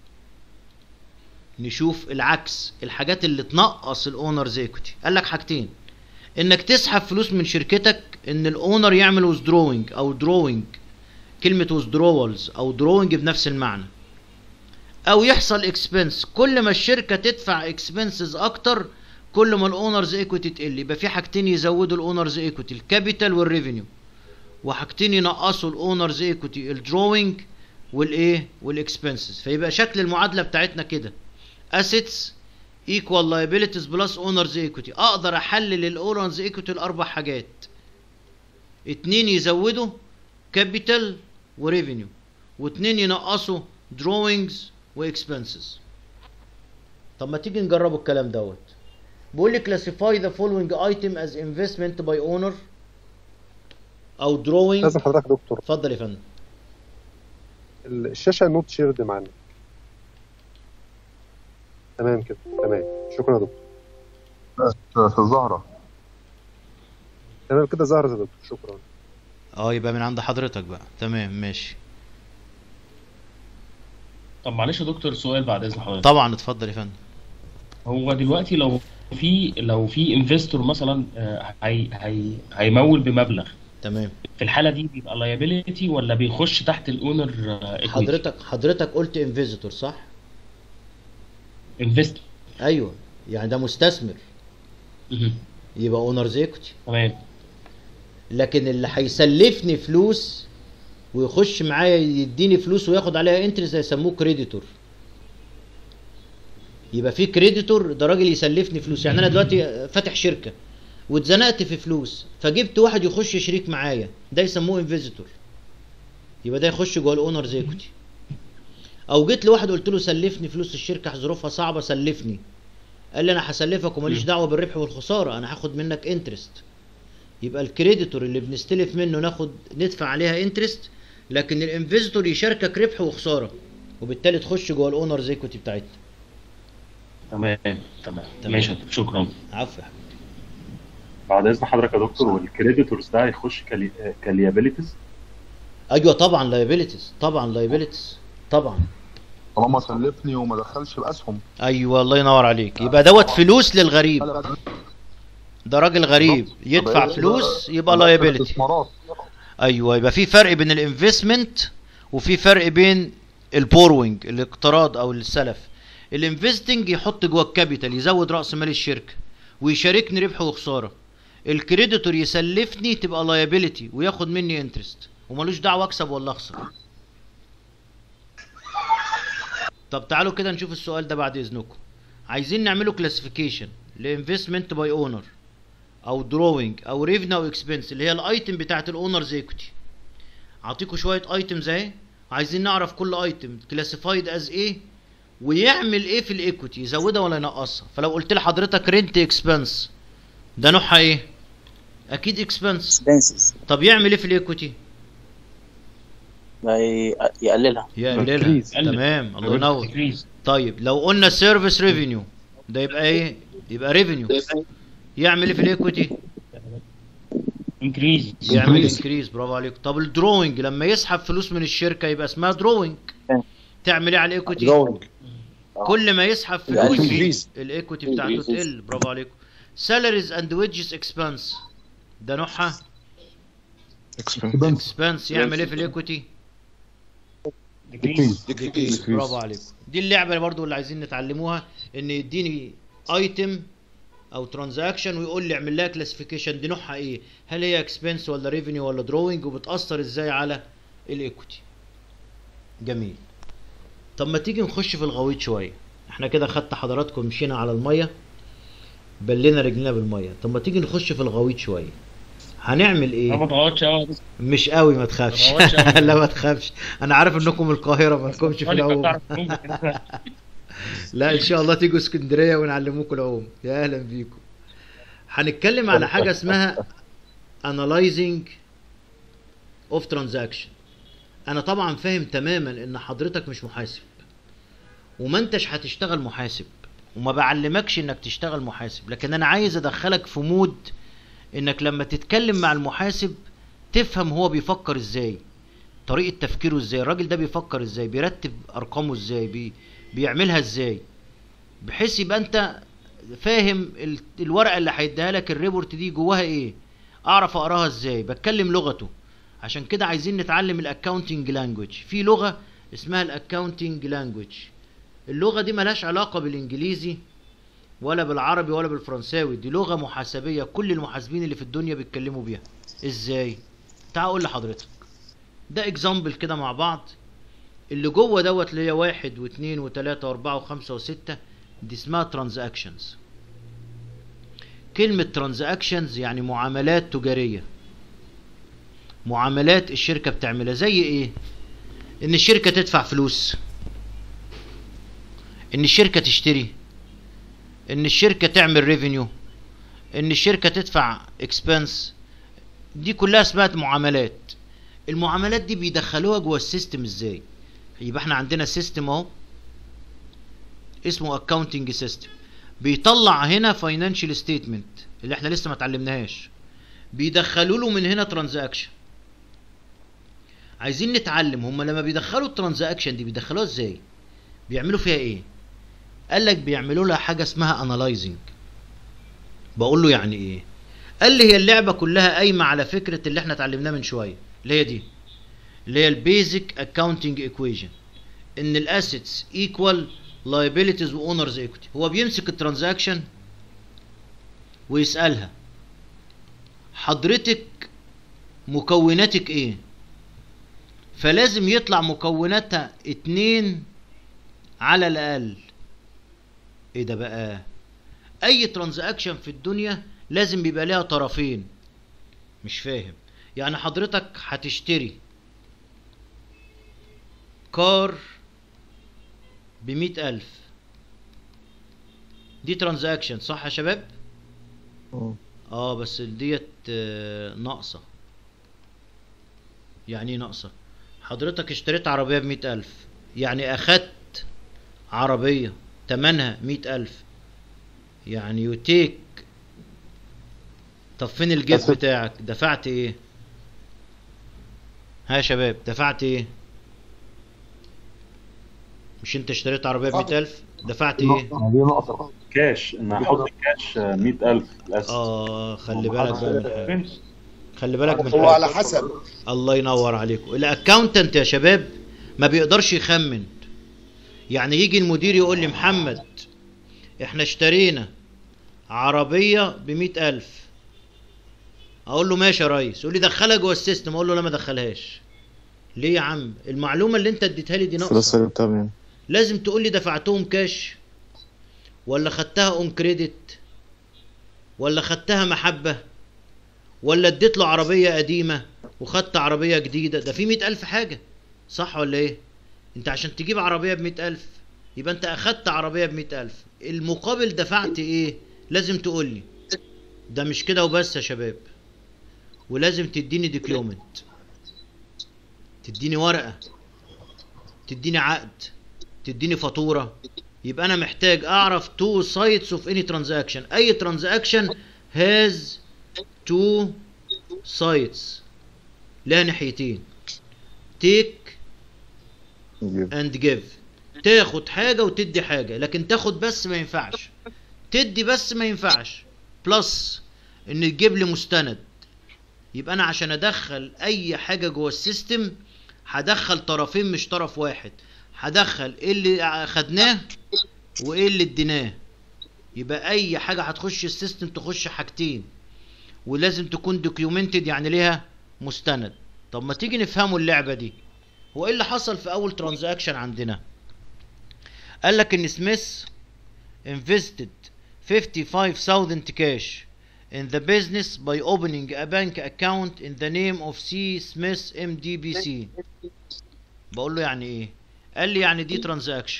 [SPEAKER 1] نشوف العكس الحاجات اللي تنقص الاونرز ايكوتي قال لك حاجتين انك تسحب فلوس من شركتك ان الاونر يعمل ويزدروينج او دروينج كلمة ويزدرولز او دروينج بنفس المعنى او يحصل اكسبنس كل ما الشركة تدفع اكسبنسز اكتر كل ما الاونرز ايكوتي تقل يبقى في حاجتين يزودوا الاونرز ايكوتي الكابيتال والريفينيو وحاجتين ينقصوا الاونرز ايكوتي الدروينج والايه والاكسبنسز فيبقى شكل المعادله بتاعتنا كده assets equal liabilities plus owners equity اقدر احلل الاونرز equity لاربع حاجات اتنين يزودوا capital وريفينيو واتنين ينقصوا drawings واكسبنسز طب ما تيجي نجربوا الكلام دوت بيقول لي classify the following item as investment by owner او drawing
[SPEAKER 8] لازم حضرتك يا دكتور
[SPEAKER 1] اتفضل يا فندم
[SPEAKER 8] الشاشه نوت شيرد معانا تمام كده تمام شكرا يا دكتور
[SPEAKER 5] في الزهرة
[SPEAKER 8] تمام كده ظهرت يا دكتور شكرا
[SPEAKER 1] اه يبقى من عند حضرتك بقى تمام ماشي
[SPEAKER 9] طب معلش يا دكتور سؤال بعد اذن حضرتك
[SPEAKER 1] طبعا اتفضل يا فندم
[SPEAKER 9] هو دلوقتي لو في لو في انفستور مثلا آه، هي هي هيمول بمبلغ
[SPEAKER 1] تمام
[SPEAKER 9] في الحاله دي بيبقى liability ولا بيخش تحت الاونر
[SPEAKER 1] حضرتك حضرتك قلت انفيزيتور صح
[SPEAKER 9] انفست
[SPEAKER 1] ايوه يعني ده مستثمر يبقى اونرز ايكوتي
[SPEAKER 9] تمام
[SPEAKER 1] لكن اللي هيسلفني فلوس ويخش معايا يديني فلوس وياخد عليها انترست هيسموه كريديتور يبقى في كريديتور ده راجل يسلفني فلوس يعني انا دلوقتي فاتح شركه واتزنقت في فلوس فجبت واحد يخش شريك معايا ده يسموه انفيزيتور يبقى ده يخش جوه الاونرز ايكوتي او جيت لواحد قلت له سلفني فلوس الشركه ظروفها صعبه سلفني قال لي انا هسلفك وماليش دعوه بالربح والخساره انا هاخد منك انترست يبقى الكريديتور اللي بنستلف منه ناخد ندفع عليها انترست لكن الانفيزيتور يشاركك ربح وخساره وبالتالي تخش جوه الاونرز ايكوتي بتاعتنا
[SPEAKER 9] تمام تمام
[SPEAKER 1] تمام.
[SPEAKER 9] ماشي يا دكتور، شكرا
[SPEAKER 1] عفوا يا حبيبي.
[SPEAKER 10] بعد اذن حضرتك يا دكتور والكريديتورز ده هيخش كلي... كليابيليتيز
[SPEAKER 1] ايوه طبعا لايبيليتيز طبعا لايبيليتيز طبعا
[SPEAKER 5] طالما سلفني وما دخلش باسهم
[SPEAKER 1] ايوه الله ينور عليك يبقى دوت فلوس للغريب ده راجل غريب يدفع فلوس يبقى لايبيليتي
[SPEAKER 5] استثمارات
[SPEAKER 1] ايوه يبقى في فرق بين الانفستمنت وفي فرق بين البوروينج الاقتراض او السلف الانفستنج يحط جوه الكابيتال يزود راس مال الشركه ويشاركني ربح وخساره الكريديتور يسلفني تبقى لايبيليتي وياخد مني انترست وملوش دعوه اكسب ولا اخسر طب تعالوا كده نشوف السؤال ده بعد اذنكم عايزين نعمله كلاسيفيكيشن لانفستمنت باي اونر او دروينج او ريفنا او اكسبنس اللي هي الايتم بتاعت الاونرز ايكوتي اعطيكم شويه ايتمز اهي عايزين نعرف كل ايتم كلاسيفايد از ايه ويعمل ايه في الايكوتي يزودها ولا ينقصها فلو قلت لحضرتك رنت اكسبنس ده نوعها ايه اكيد اكسبنس
[SPEAKER 6] expenses
[SPEAKER 1] طب يعمل ايه في الايكوتي
[SPEAKER 6] ده ي- يقللها
[SPEAKER 1] يقللها
[SPEAKER 9] يقلل.
[SPEAKER 1] تمام الله ينور
[SPEAKER 9] Decrease.
[SPEAKER 1] طيب لو قلنا سيرفيس ريفينيو ده يبقى ايه يبقى ريفينيو يعمل ايه في الايكوتي
[SPEAKER 9] increase
[SPEAKER 1] يعمل
[SPEAKER 5] Increase.
[SPEAKER 1] انكريز برافو عليك طب الدروينج لما يسحب فلوس من الشركه يبقى اسمها دروينج تعمل ايه على الايكوتي
[SPEAKER 7] دروينج
[SPEAKER 1] كل ما يسحب
[SPEAKER 6] يعني
[SPEAKER 1] فلوس
[SPEAKER 7] increase.
[SPEAKER 1] الايكوتي بتاعته
[SPEAKER 6] Increases.
[SPEAKER 1] تقل برافو عليكم سالاريز اند ويجز اكسبنس ده نوعها اكسبنس يعمل ايه في الايكوتي
[SPEAKER 9] decrease
[SPEAKER 1] برافو عليكم دي اللعبه برضو اللي عايزين نتعلموها ان يديني ايتم او ترانزاكشن ويقول لي اعمل لها كلاسيفيكيشن دي نوعها ايه هل هي اكسبنس ولا ريفينيو ولا دروينج وبتاثر ازاي على الايكوتي جميل طب ما تيجي نخش في الغويط شويه احنا كده خدت حضراتكم مشينا على الميه بلينا رجلنا بالميه طب ما تيجي نخش في الغويط شويه هنعمل
[SPEAKER 9] ما
[SPEAKER 1] ايه
[SPEAKER 9] بتغوطش قوي
[SPEAKER 1] مش قوي ما تخافش
[SPEAKER 9] ما تغوطش أوي.
[SPEAKER 1] لا ما تخافش انا عارف انكم القاهره ما لكمش في العوم
[SPEAKER 9] العوم
[SPEAKER 1] لا ان شاء الله تيجوا اسكندريه ونعلموكم العوم يا اهلا بيكم هنتكلم على حاجه اسمها analyzing of transaction انا طبعا فاهم تماما ان حضرتك مش محاسب وما انتش هتشتغل محاسب وما بعلمكش انك تشتغل محاسب لكن انا عايز ادخلك في مود انك لما تتكلم مع المحاسب تفهم هو بيفكر ازاي طريقة تفكيره ازاي الراجل ده بيفكر ازاي بيرتب ارقامه ازاي بي بيعملها ازاي بحيث يبقى انت فاهم ال- الورقة اللي هيديها لك الريبورت دي جواها ايه اعرف اقراها ازاي بتكلم لغته عشان كده عايزين نتعلم الاكاونتنج لانجوج في لغة اسمها الاكاونتنج لانجوج اللغة دي ملهاش علاقة بالانجليزي ولا بالعربي ولا بالفرنساوي دي لغة محاسبية كل المحاسبين اللي في الدنيا بيتكلموا بيها ازاي تعال اقول لحضرتك ده اكزامبل كده مع بعض اللي جوه دوت اللي هي واحد واثنين وثلاثة واربعة وخمسة وستة دي اسمها ترانزاكشنز كلمة ترانزاكشنز يعني معاملات تجارية معاملات الشركة بتعملها زي ايه ان الشركة تدفع فلوس ان الشركة تشتري ان الشركة تعمل ريفينيو ان الشركة تدفع اكسبنس دي كلها اسمها معاملات المعاملات دي بيدخلوها جوه السيستم ازاي يبقى احنا عندنا سيستم اهو اسمه اكاونتنج سيستم بيطلع هنا فاينانشال ستيتمنت اللي احنا لسه ما اتعلمناهاش بيدخلوا له من هنا ترانزاكشن عايزين نتعلم هم لما بيدخلوا الترانزاكشن دي بيدخلوها ازاي بيعملوا فيها ايه قال لك بيعملوا لها حاجه اسمها انالايزنج بقول له يعني ايه قال لي هي اللعبه كلها قايمه على فكره اللي احنا اتعلمناه من شويه اللي هي دي اللي هي البيزك اكاونتنج ايكويشن ان الاسيتس ايكوال liabilities واونرز ايكويتي هو بيمسك الترانزاكشن ويسالها حضرتك مكوناتك ايه فلازم يطلع مكوناتها اتنين على الاقل ايه ده بقى اي ترانزاكشن في الدنيا لازم بيبقى ليها طرفين مش فاهم يعني حضرتك هتشتري كار بمئة ألف دي ترانزاكشن صح يا شباب؟ اه بس ديت آه، ناقصة يعني ايه ناقصة؟ حضرتك اشتريت عربية بمئة ألف يعني أخدت عربية تمنها مئة ألف يعني يوتيك طب فين الجيب
[SPEAKER 5] أسف.
[SPEAKER 1] بتاعك دفعت ايه ها يا شباب دفعت ايه مش انت اشتريت عربية بمئة ألف دفعت ايه
[SPEAKER 5] دي ناقصه
[SPEAKER 10] كاش ان احط كاش 100000 للاسف
[SPEAKER 1] اه خلي بالك بقى من حاجة خلي بالك من
[SPEAKER 11] هو
[SPEAKER 1] حاجة
[SPEAKER 11] على حسب
[SPEAKER 1] الله ينور عليكم الاكاونتنت يا شباب ما بيقدرش يخمن يعني يجي المدير يقول لي محمد احنا اشترينا عربية بمئة ألف اقول له ماشي يا ريس يقول لي دخلها جوه السيستم اقول له لا ما دخلهاش ليه يا عم المعلومة اللي انت اديتها لي دي
[SPEAKER 3] فلوس
[SPEAKER 1] ناقصة
[SPEAKER 3] اللي بتعمل
[SPEAKER 1] لازم تقول لي دفعتهم كاش ولا خدتها اون كريدت ولا خدتها محبة ولا اديت له عربية قديمة وخدت عربية جديدة ده في مئة ألف حاجة صح ولا ايه انت عشان تجيب عربية بمئة ألف يبقى انت اخدت عربية بمئة ألف المقابل دفعت ايه لازم تقول لي ده مش كده وبس يا شباب ولازم تديني ديكلومنت تديني ورقة تديني عقد تديني فاتورة يبقى انا محتاج اعرف two sides of any transaction اي transaction has two sides لها ناحيتين take and give تاخد حاجة وتدي حاجة لكن تاخد بس ما ينفعش تدي بس ما ينفعش بلس ان تجيب لي مستند يبقى انا عشان ادخل اي حاجة جوه السيستم هدخل طرفين مش طرف واحد هدخل ايه اللي خدناه وايه اللي اديناه يبقى اي حاجه هتخش السيستم تخش حاجتين ولازم تكون دوكيومنتد يعني ليها مستند طب ما تيجي نفهموا اللعبه دي هو ايه اللي حصل في اول ترانزاكشن عندنا قال لك ان سميث invested 55,000 cash in the business by opening a bank account in the name of C. Smith MDBC بقول له يعني ايه قال لي يعني دي ترانزاكشن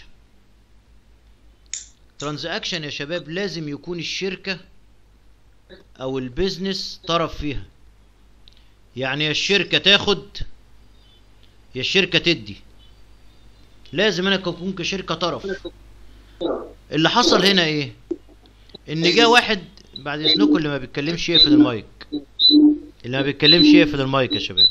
[SPEAKER 1] ترانزاكشن يا شباب لازم يكون الشركة او البيزنس طرف فيها يعني يا الشركة تاخد يا الشركة تدي لازم انا اكون كشركة طرف اللي حصل هنا ايه ان جه واحد بعد اذنكم اللي ما بيتكلمش يقفل المايك اللي ما بيتكلمش يقفل المايك يا شباب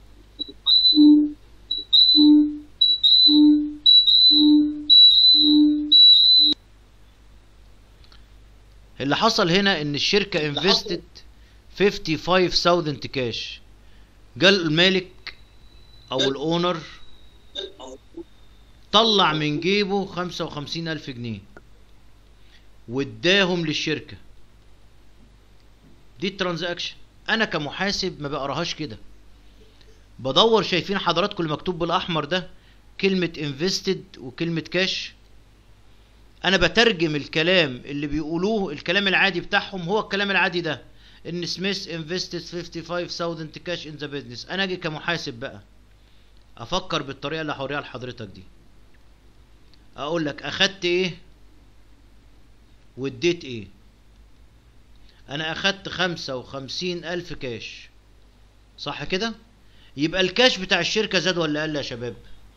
[SPEAKER 1] اللي حصل هنا ان الشركة انفستد 55000 كاش جال المالك او الاونر طلع من جيبه 55000 جنيه واداهم للشركة دي الترانزاكشن انا كمحاسب ما بقراهاش كده بدور شايفين حضراتكم المكتوب بالاحمر ده كلمة انفستد وكلمة كاش انا بترجم الكلام اللي بيقولوه الكلام العادي بتاعهم هو الكلام العادي ده ان سميث انفستد 55000 كاش ان ذا بيزنس انا اجي كمحاسب بقى افكر بالطريقه اللي هوريها لحضرتك دي اقول لك اخدت ايه واديت ايه انا اخدت خمسة وخمسين الف كاش صح كده يبقى الكاش بتاع الشركة زاد ولا قل يا شباب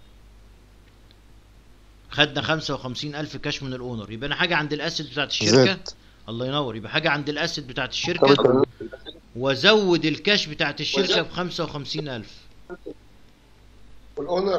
[SPEAKER 1] خدنا خمسة وخمسين الف كاش من الاونر يبقى انا حاجة عند الاسد بتاعت الشركة
[SPEAKER 7] زاد.
[SPEAKER 1] الله ينور يبقى حاجة عند الاسد بتاعت الشركة وزود الكاش بتاعت الشركة بخمسة وخمسين الف
[SPEAKER 8] والاونر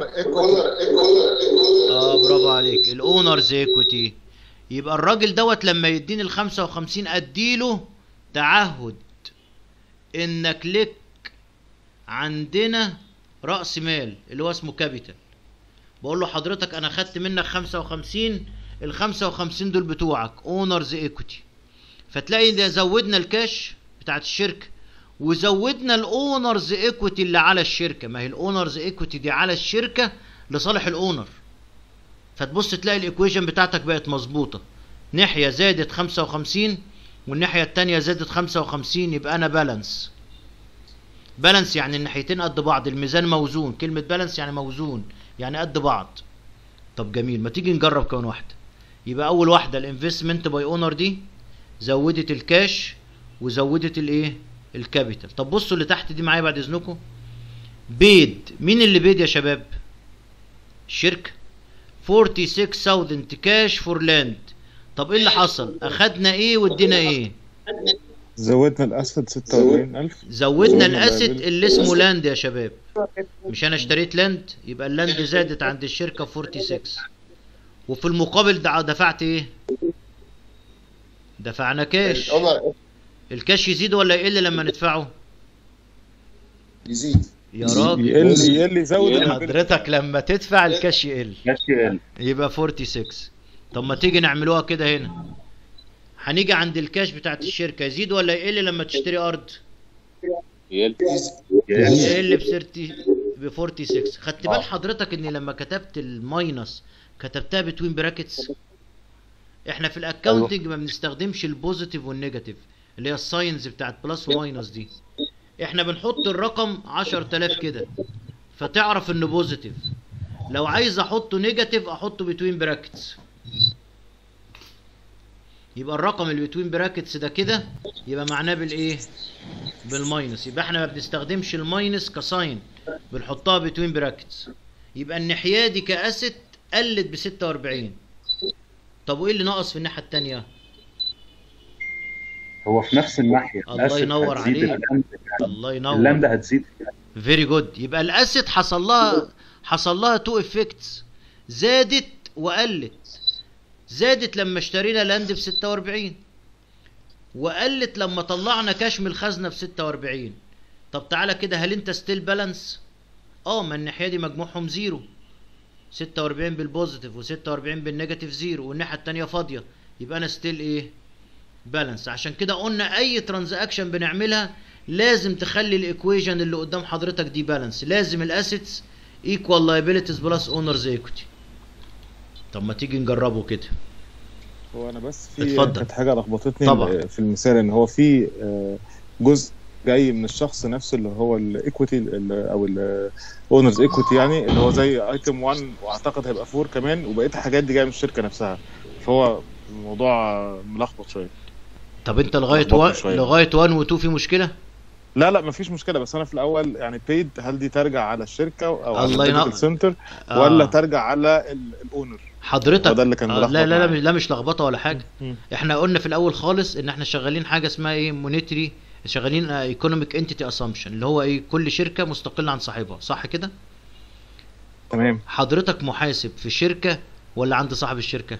[SPEAKER 1] اه برافو عليك الاونرز ايكوتي يبقى الراجل دوت لما يديني ال 55 اديله تعهد انك لك عندنا راس مال اللي هو اسمه كابيتال بقول له حضرتك انا خدت منك 55 ال 55 دول بتوعك اونرز ايكوتي فتلاقي ده زودنا الكاش بتاعت الشركه وزودنا الاونرز ايكوتي اللي على الشركه ما هي الاونرز ايكوتي دي على الشركه لصالح الاونر فتبص تلاقي الايكويشن بتاعتك بقت مظبوطه ناحيه زادت 55 والناحيه التانية زادت 55 يبقى انا بالانس بالانس يعني الناحيتين قد بعض الميزان موزون كلمه بالانس يعني موزون يعني قد بعض طب جميل ما تيجي نجرب كمان واحده يبقى اول واحده الانفستمنت باي اونر دي زودت الكاش وزودت الايه الكابيتال طب بصوا اللي تحت دي معايا بعد اذنكم بيد مين اللي بيد يا شباب الشركه 46000 كاش فور لاند طب ايه اللي حصل اخدنا ايه وادينا ايه
[SPEAKER 3] زودنا الاسد 46000
[SPEAKER 1] زودنا
[SPEAKER 3] زودنا
[SPEAKER 1] الاسد
[SPEAKER 3] اللايبيلتي.
[SPEAKER 1] اللي اسمه لاند يا شباب مش انا اشتريت لاند يبقى اللاند زادت عند الشركه 46 وفي المقابل دع- دفعت ايه دفعنا كاش
[SPEAKER 8] الاونر
[SPEAKER 1] الكاش يزيد ولا يقل لما ندفعه
[SPEAKER 8] يزيد
[SPEAKER 1] يا راجل
[SPEAKER 3] يقل يقل يزود
[SPEAKER 1] حضرتك لما تدفع الكاش يقل
[SPEAKER 10] ماشي يقل
[SPEAKER 1] يبقى 46 طب ما تيجي نعملوها كده هنا هنيجي عند الكاش بتاعت الشركة يزيد ولا يقل لما تشتري أرض
[SPEAKER 4] يقل
[SPEAKER 10] يقل
[SPEAKER 1] يقل ب 30 ب 46 خدت بال حضرتك إني لما كتبت الماينس كتبتها بتوين براكتس احنا في الاكونتنج ما بنستخدمش البوزيتيف والنيجاتيف اللي هي الساينز بتاعت بلس وماينس دي احنا بنحط الرقم 10000 كده فتعرف انه بوزيتيف لو عايز احطه نيجاتيف احطه بتوين براكتس يبقى الرقم اللي بتوين براكتس ده كده يبقى معناه بالايه بالماينس يبقى احنا ما بنستخدمش الماينس كساين بنحطها بتوين براكتس يبقى الناحيه دي كاسيت قلت ب 46 طب وايه اللي ناقص في الناحيه التانية
[SPEAKER 10] هو في نفس الناحيه
[SPEAKER 1] الله
[SPEAKER 10] الأسد
[SPEAKER 1] ينور
[SPEAKER 10] هتزيد
[SPEAKER 1] عليك.
[SPEAKER 10] اللاند
[SPEAKER 1] الله ينور
[SPEAKER 10] اللاند هتزيد
[SPEAKER 1] فيري جود يبقى الاسيت حصل لها حصل لها تو افكتس زادت وقلت زادت لما اشترينا لاند ب 46 وقلت لما طلعنا كاش من الخزنه ب 46 طب تعالى كده هل انت ستيل بالانس اه ما الناحيه دي مجموعهم زيرو 46 بالبوزيتيف و46 بالنيجاتيف زيرو والناحيه التانية فاضيه يبقى انا ستيل ايه بالانس عشان كده قلنا اي ترانزاكشن بنعملها لازم تخلي الايكويشن اللي قدام حضرتك دي بالانس لازم الاسيتس ايكوال لايبيليتيز بلس اونرز ايكوتي طب ما تيجي نجربه كده
[SPEAKER 3] هو انا بس في
[SPEAKER 1] اتفضل.
[SPEAKER 3] كانت حاجه لخبطتني
[SPEAKER 1] طبعا.
[SPEAKER 3] في المثال ان هو في آه، جزء جاي من الشخص نفسه اللي هو الايكويتي او الاونرز ايكويتي يعني اللي هو زي ايتم 1 واعتقد هيبقى 4 كمان وبقيه الحاجات دي جايه من الشركه نفسها فهو الموضوع ملخبط شويه
[SPEAKER 1] طب انت لغايه
[SPEAKER 3] لخبطني
[SPEAKER 1] و...
[SPEAKER 3] شوية.
[SPEAKER 1] لغايه 1 و 2 في مشكله
[SPEAKER 3] لا لا مفيش مشكله بس انا في الاول يعني بيد هل دي ترجع على الشركه او على
[SPEAKER 1] الله ينور.
[SPEAKER 3] الميديكال سنتر
[SPEAKER 1] آه.
[SPEAKER 3] ولا ترجع على ال- الاونر
[SPEAKER 1] حضرتك
[SPEAKER 3] هو ده اللي كان
[SPEAKER 1] آه
[SPEAKER 3] ملخبط
[SPEAKER 1] لا لا لا
[SPEAKER 3] معايا.
[SPEAKER 1] لا مش لخبطه ولا حاجه
[SPEAKER 3] مم.
[SPEAKER 1] احنا قلنا في الاول خالص ان احنا شغالين حاجه اسمها ايه مونيتري شغالين ايكونوميك انتيتي اسامبشن اللي هو ايه كل شركه مستقله عن صاحبها صح كده
[SPEAKER 3] تمام
[SPEAKER 1] حضرتك محاسب في شركه ولا عند صاحب الشركه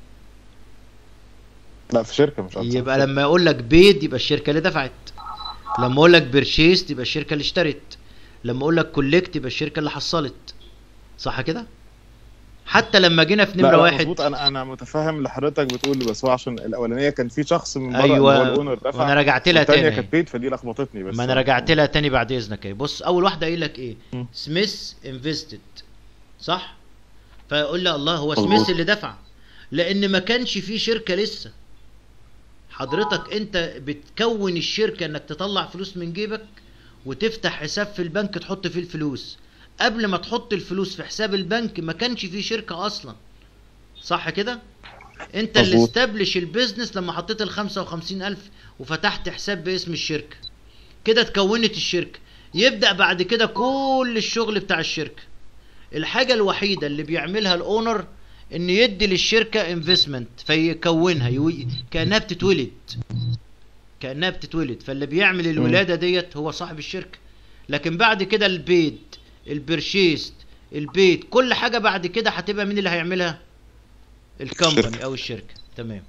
[SPEAKER 3] لا في شركه مش أكتر.
[SPEAKER 1] يبقى لما يقول لك بيد يبقى الشركه اللي دفعت لما اقول لك بيرشيست يبقى الشركه اللي اشترت لما اقول لك كولكت يبقى الشركه اللي حصلت صح كده حتى لما جينا في
[SPEAKER 3] لا
[SPEAKER 1] نمره
[SPEAKER 3] لا
[SPEAKER 1] واحد
[SPEAKER 3] مظبوط انا انا متفهم اللي حضرتك بتقول بس هو عشان الاولانيه كان في شخص من بره
[SPEAKER 1] أيوة،
[SPEAKER 3] اللي هو الاونر دفع
[SPEAKER 1] وأنا رجعت لها
[SPEAKER 3] والتانية
[SPEAKER 1] تاني.
[SPEAKER 3] كانت بيت فدي لخبطتني بس
[SPEAKER 1] ما انا رجعت لها تاني بعد اذنك اهي بص اول واحده قايل لك ايه
[SPEAKER 3] مم.
[SPEAKER 1] سميث انفستد صح فيقول لي الله هو
[SPEAKER 3] مظبوط.
[SPEAKER 1] سميث اللي دفع لان ما كانش في شركه لسه حضرتك انت بتكون الشركه انك تطلع فلوس من جيبك وتفتح حساب في البنك تحط فيه الفلوس قبل ما تحط الفلوس في حساب البنك ما كانش في شركه اصلا صح كده انت اللي
[SPEAKER 3] مظبوط.
[SPEAKER 1] استبلش البيزنس لما حطيت ال 55000 وفتحت حساب باسم الشركه كده اتكونت الشركه يبدا بعد كده كل الشغل بتاع الشركه الحاجه الوحيده اللي بيعملها الاونر ان يدي للشركه انفستمنت فيكونها يوي... كانها بتتولد كانها بتتولد فاللي بيعمل الولاده ديت هو صاحب الشركه لكن بعد كده البيت البرشيست البيت كل حاجه بعد كده هتبقى مين اللي هيعملها الكومباني او الشركه تمام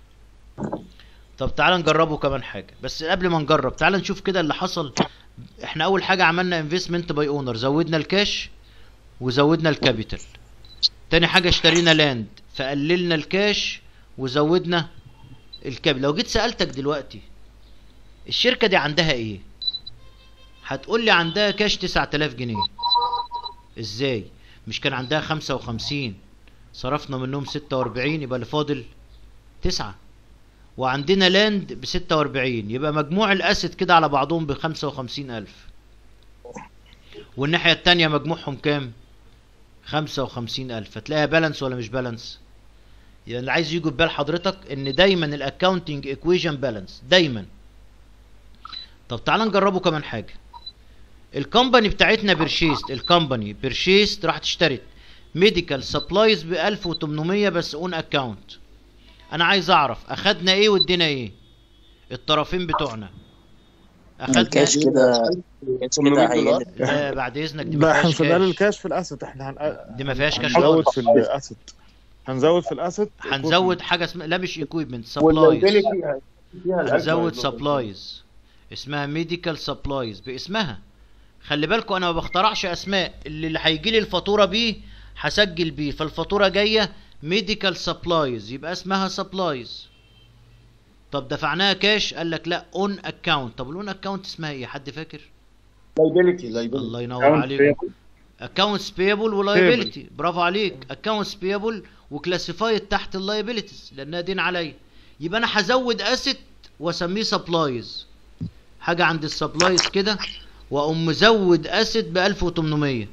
[SPEAKER 1] طب تعال نجربه كمان حاجه بس قبل ما نجرب تعال نشوف كده اللي حصل احنا اول حاجه عملنا انفستمنت باي اونر زودنا الكاش وزودنا الكابيتال تاني حاجه اشترينا لاند فقللنا الكاش وزودنا الكابيتال لو جيت سالتك دلوقتي الشركه دي عندها ايه هتقول لي عندها كاش 9000 جنيه ازاي مش كان عندها 55 صرفنا منهم 46 يبقى اللي فاضل 9 وعندنا لاند ب 46 يبقى مجموع الاسد كده على بعضهم ب 55000 والناحية التانية مجموعهم كام؟ 55000 هتلاقيها بالانس ولا مش بالانس؟ يعني اللي عايز يجي في بال حضرتك ان دايما الاكاونتنج ايكويشن بالانس دايما طب تعال نجربه كمان حاجة الكومباني بتاعتنا بيرشيست الكومباني بيرشيست راحت اشترت ميديكال سبلايز ب 1800 بس اون اكاونت انا عايز اعرف اخدنا ايه وادينا ايه الطرفين بتوعنا اخدنا
[SPEAKER 6] الكاش كده الكاش كده هيقل
[SPEAKER 1] لا بعد اذنك دي ما
[SPEAKER 3] لا احنا
[SPEAKER 1] فيهاش
[SPEAKER 3] مش هنقلل
[SPEAKER 1] كاش
[SPEAKER 3] الكاش في الاسيت احنا هن...
[SPEAKER 1] دي ما فيهاش كاش
[SPEAKER 3] هنزود
[SPEAKER 1] خالص
[SPEAKER 3] في الاسيت هنزود في الاسيت
[SPEAKER 1] هنزود حاجه اسمها لا مش ايكويبمنت سبلايز
[SPEAKER 8] واللايبيلتي فيها
[SPEAKER 1] هنزود
[SPEAKER 8] الألف
[SPEAKER 1] سبلايز اسمها ميديكال سبلايز باسمها خلي بالكم انا ما بخترعش اسماء اللي اللي هيجي لي الفاتوره بيه هسجل بيه فالفاتوره جايه ميديكال سبلايز يبقى اسمها سبلايز طب دفعناها كاش قال لك لا اون اكاونت طب الاون اكاونت اسمها ايه حد فاكر
[SPEAKER 8] لايبيلتي لايبيلتي
[SPEAKER 1] الله ينور عليك اكونتس بيبل ولايبيلتي برافو عليك اكونتس بيبل وكلاسيفايد تحت اللايبيلتيز لانها دين عليا يبقى انا هزود اسيت واسميه سبلايز حاجه عند السبلايز كده واقوم مزود اسيت ب 1800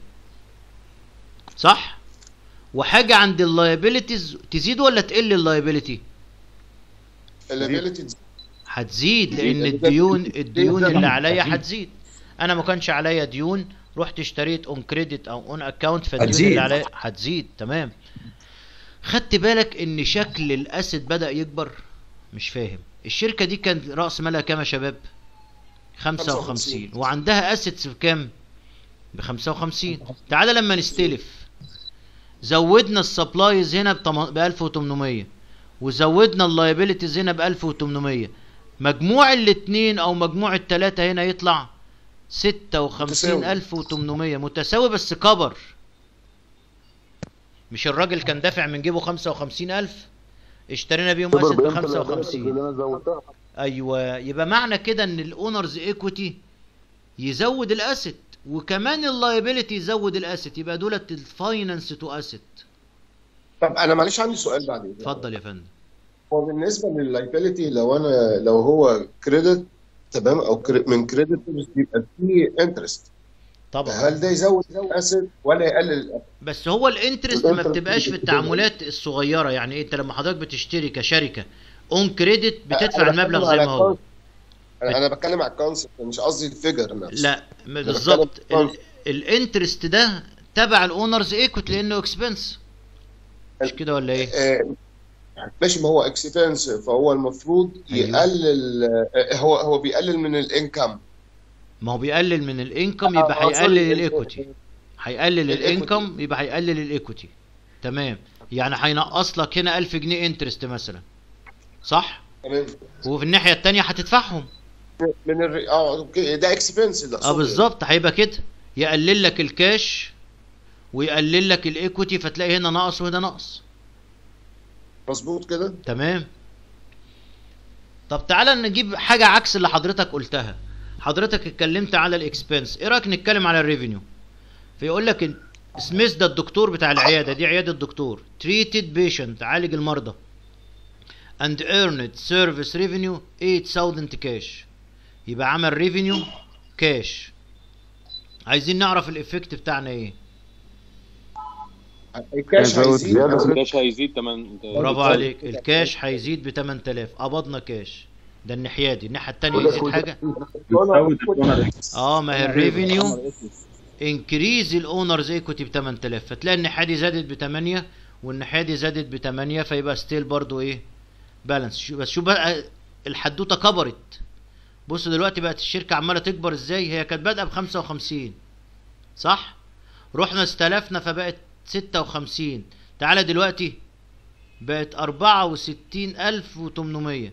[SPEAKER 1] صح وحاجه عند اللايبيلتيز تزيد ولا تقل اللايبيلتي
[SPEAKER 8] اللايبيلتي
[SPEAKER 1] هتزيد لان الديون الديون اللي عليا هتزيد انا ما كانش عليا ديون رحت اشتريت اون كريدت او اون اكاونت فالديون
[SPEAKER 11] هتزيد.
[SPEAKER 1] اللي عليا هتزيد تمام خدت بالك ان شكل الاسد بدا يكبر مش فاهم الشركه دي كان راس مالها كام يا شباب 55 وعندها اسيتس بكام ب 55 تعالى لما نستلف زودنا السبلايز هنا ب 1800 وزودنا اللايبيليتيز هنا ب 1800 مجموع الاتنين او مجموع التلاتة هنا يطلع 56800 متساوي بس كبر مش الراجل كان دافع من جيبه 55000 اشترينا بيهم
[SPEAKER 5] تقدر
[SPEAKER 1] اسيت ب
[SPEAKER 5] بقيمة liabilities
[SPEAKER 1] 55
[SPEAKER 5] اللي انا زودتها
[SPEAKER 1] ايوه يبقى معنى كده ان الاونرز ايكويتي يزود الاسيت وكمان اللايبيليتي يزود الاسيت يبقى دولت الفاينانس تو اسيت
[SPEAKER 11] طب انا معلش عندي سؤال بعدين
[SPEAKER 1] اتفضل يا فندم
[SPEAKER 11] هو بالنسبه لللايبيليتي لو انا لو هو كريدت تمام او كري- من كريدت بيبقى فيه انترست
[SPEAKER 1] طبعا
[SPEAKER 11] هل ده يزود الاسيت ولا يقلل الاسيت؟
[SPEAKER 1] بس هو الانترست ما
[SPEAKER 11] الانترست
[SPEAKER 1] بتبقاش في
[SPEAKER 11] بتبقى-
[SPEAKER 1] التعاملات الصغيره يعني انت لما حضرتك بتشتري كشركه اون كريدت
[SPEAKER 11] أنا
[SPEAKER 1] بتدفع
[SPEAKER 11] بتكلم
[SPEAKER 1] المبلغ زي
[SPEAKER 11] على
[SPEAKER 1] ما هو
[SPEAKER 11] الكونسبت. انا انا بتكلم على الكونسبت مش قصدي الفيجر نفسه
[SPEAKER 1] لا م- بالظبط ال- الانترست ده تبع الاونرز ايكوت لانه اكسبنس مش كده ولا ايه؟
[SPEAKER 11] آه، ماشي ما هو اكسبنس فهو المفروض
[SPEAKER 1] أيوه.
[SPEAKER 11] يقلل آه، هو هو بيقلل من الانكم
[SPEAKER 1] ما هو بيقلل من الانكم يبقى
[SPEAKER 11] آه،
[SPEAKER 1] هيقلل
[SPEAKER 11] سوري.
[SPEAKER 1] الايكوتي هيقلل
[SPEAKER 11] الإيكوتي.
[SPEAKER 1] الانكم يبقى هيقلل الايكوتي تمام يعني هينقص لك هنا 1000 جنيه انترست مثلا صح
[SPEAKER 11] تمام
[SPEAKER 1] وفي الناحيه الثانيه هتدفعهم
[SPEAKER 11] من الري... اه اوكي ده اكسبنس ده
[SPEAKER 1] اه بالظبط هيبقى كده يقلل لك الكاش ويقلل لك الايكوتي فتلاقي هنا نقص وهنا نقص
[SPEAKER 11] مظبوط كده
[SPEAKER 1] تمام طب تعالى نجيب حاجه عكس اللي حضرتك قلتها حضرتك اتكلمت على الاكسبنس ايه رايك نتكلم على الريفينيو فيقول لك إن سميث ده الدكتور بتاع العياده دي عياده الدكتور treated patient عالج المرضى and earned service revenue 8000 كاش يبقى عمل ريفينيو كاش عايزين نعرف الافكت بتاعنا ايه
[SPEAKER 11] الكاش هيزيد
[SPEAKER 4] الكاش هيزيد 8
[SPEAKER 1] برافو عليك الكاش هيزيد ب 8000 قبضنا كاش ده الناحيه دي الناحيه الثانيه يزيد حاجه اه ما هي الريفينيو انكريز الاونرز ايكوتي ب 8000 فتلاقي الناحيه دي زادت ب 8 والناحيه دي زادت ب 8 فيبقى ستيل برضو ايه بالانس شو بس شو بقى الحدوته كبرت بص دلوقتي بقت الشركه عماله تكبر ازاي هي كانت بادئه ب 55 صح رحنا استلفنا فبقت 56 تعالى دلوقتي بقت 64800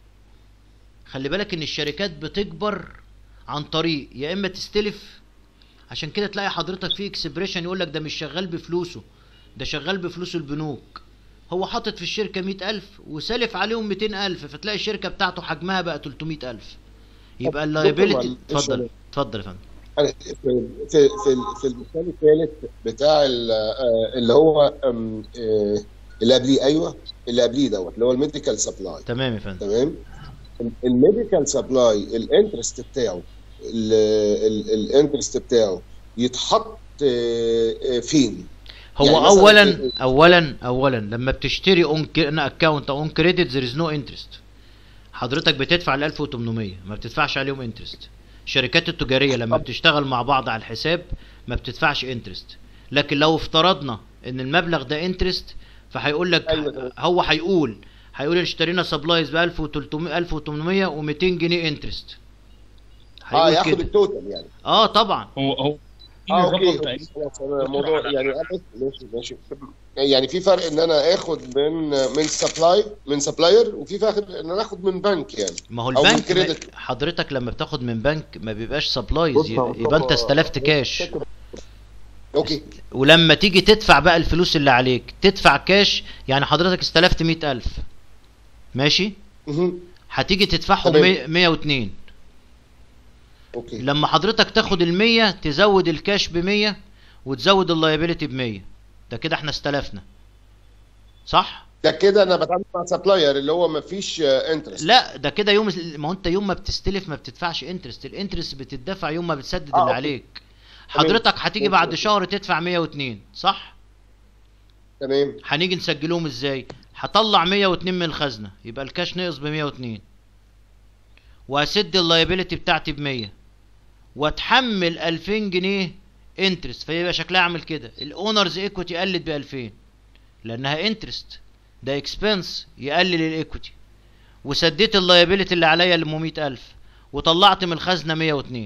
[SPEAKER 1] خلي بالك ان الشركات بتكبر عن طريق يا اما تستلف عشان كده تلاقي حضرتك في اكسبريشن يقول لك ده مش شغال بفلوسه ده شغال بفلوس البنوك هو حاطط في الشركة مئة ألف وسالف عليهم ميتين ألف فتلاقي الشركة بتاعته حجمها بقى 300 ألف يبقى اللايبيلتي اتفضل اتفضل يا فندم
[SPEAKER 11] في في في في المثال الثالث بتاع ال- آه، اللي هو آم، آه، اللي قبليه ايوه اللي قبليه دوت اللي هو الميديكال سبلاي
[SPEAKER 1] تمام يا فندم
[SPEAKER 11] تمام الميديكال سبلاي الانترست بتاعه الانترست بتاعه يتحط آه، آه، فين؟
[SPEAKER 1] هو
[SPEAKER 11] يعني مثلاً
[SPEAKER 1] اولا
[SPEAKER 11] في-
[SPEAKER 1] اولا اولا لما بتشتري اون اكونت او اون كريدت there is no interest حضرتك بتدفع ال 1800 ما بتدفعش عليهم انترست الشركات التجاريه لما بتشتغل مع بعض على الحساب ما بتدفعش انترست لكن لو افترضنا ان المبلغ ده انترست فهيقول لك هو هيقول هيقول اشترينا سبلايز ب 1300 1800 و200 جنيه انترست
[SPEAKER 11] اه
[SPEAKER 1] هيقول
[SPEAKER 11] ياخد
[SPEAKER 1] كده
[SPEAKER 11] التوتال يعني
[SPEAKER 1] اه طبعا
[SPEAKER 9] هو هو
[SPEAKER 11] اه اوكي خلاص أنا الموضوع يعني أنا- ماشي ماشي يعني في فرق ان انا اخد من من سبلاي من سبلاير وفي فرق ان انا اخد من بنك يعني
[SPEAKER 1] ما هو
[SPEAKER 11] أو من
[SPEAKER 1] البنك ما
[SPEAKER 11] كريدت.
[SPEAKER 1] حضرتك لما بتاخد من بنك ما بيبقاش سبلايز
[SPEAKER 11] بص يا مصطفى،
[SPEAKER 1] يبقى انت استلفت كاش
[SPEAKER 11] اوكي
[SPEAKER 1] ولما تيجي تدفع بقى الفلوس اللي عليك تدفع كاش يعني حضرتك استلفت مئة ألف ماشي هتيجي تدفعهم
[SPEAKER 11] تمام.
[SPEAKER 1] مية- 102
[SPEAKER 11] اوكي
[SPEAKER 1] لما حضرتك تاخد المية تزود الكاش بمية وتزود اللايبيليتي بمية ده كده احنا استلفنا صح؟
[SPEAKER 11] ده كده انا بتعامل مع سبلاير اللي هو ما فيش انترست
[SPEAKER 1] لا ده كده يوم ما هو انت يوم ما بتستلف ما بتدفعش انترست الانترست بتدفع يوم ما بتسدد
[SPEAKER 11] آه،
[SPEAKER 1] اللي
[SPEAKER 11] أوكي.
[SPEAKER 1] عليك
[SPEAKER 11] تمام.
[SPEAKER 1] حضرتك هتيجي
[SPEAKER 11] أوكي،
[SPEAKER 1] بعد
[SPEAKER 11] أوكي.
[SPEAKER 1] شهر تدفع 102 صح؟
[SPEAKER 11] تمام
[SPEAKER 1] هنيجي نسجلهم ازاي هطلع 102 من الخزنه يبقى الكاش نقص ب 102 واسد اللايبيليتي بتاعتي ب 100 واتحمل 2000 جنيه انترست فيبقى شكلها عامل كده الاونرز ايكوتي قلت ب 2000 لانها انترست ده اكسبنس يقلل الايكوتي وسديت اللايبيليتي اللي عليا اللي 100000 وطلعت من الخزنه 102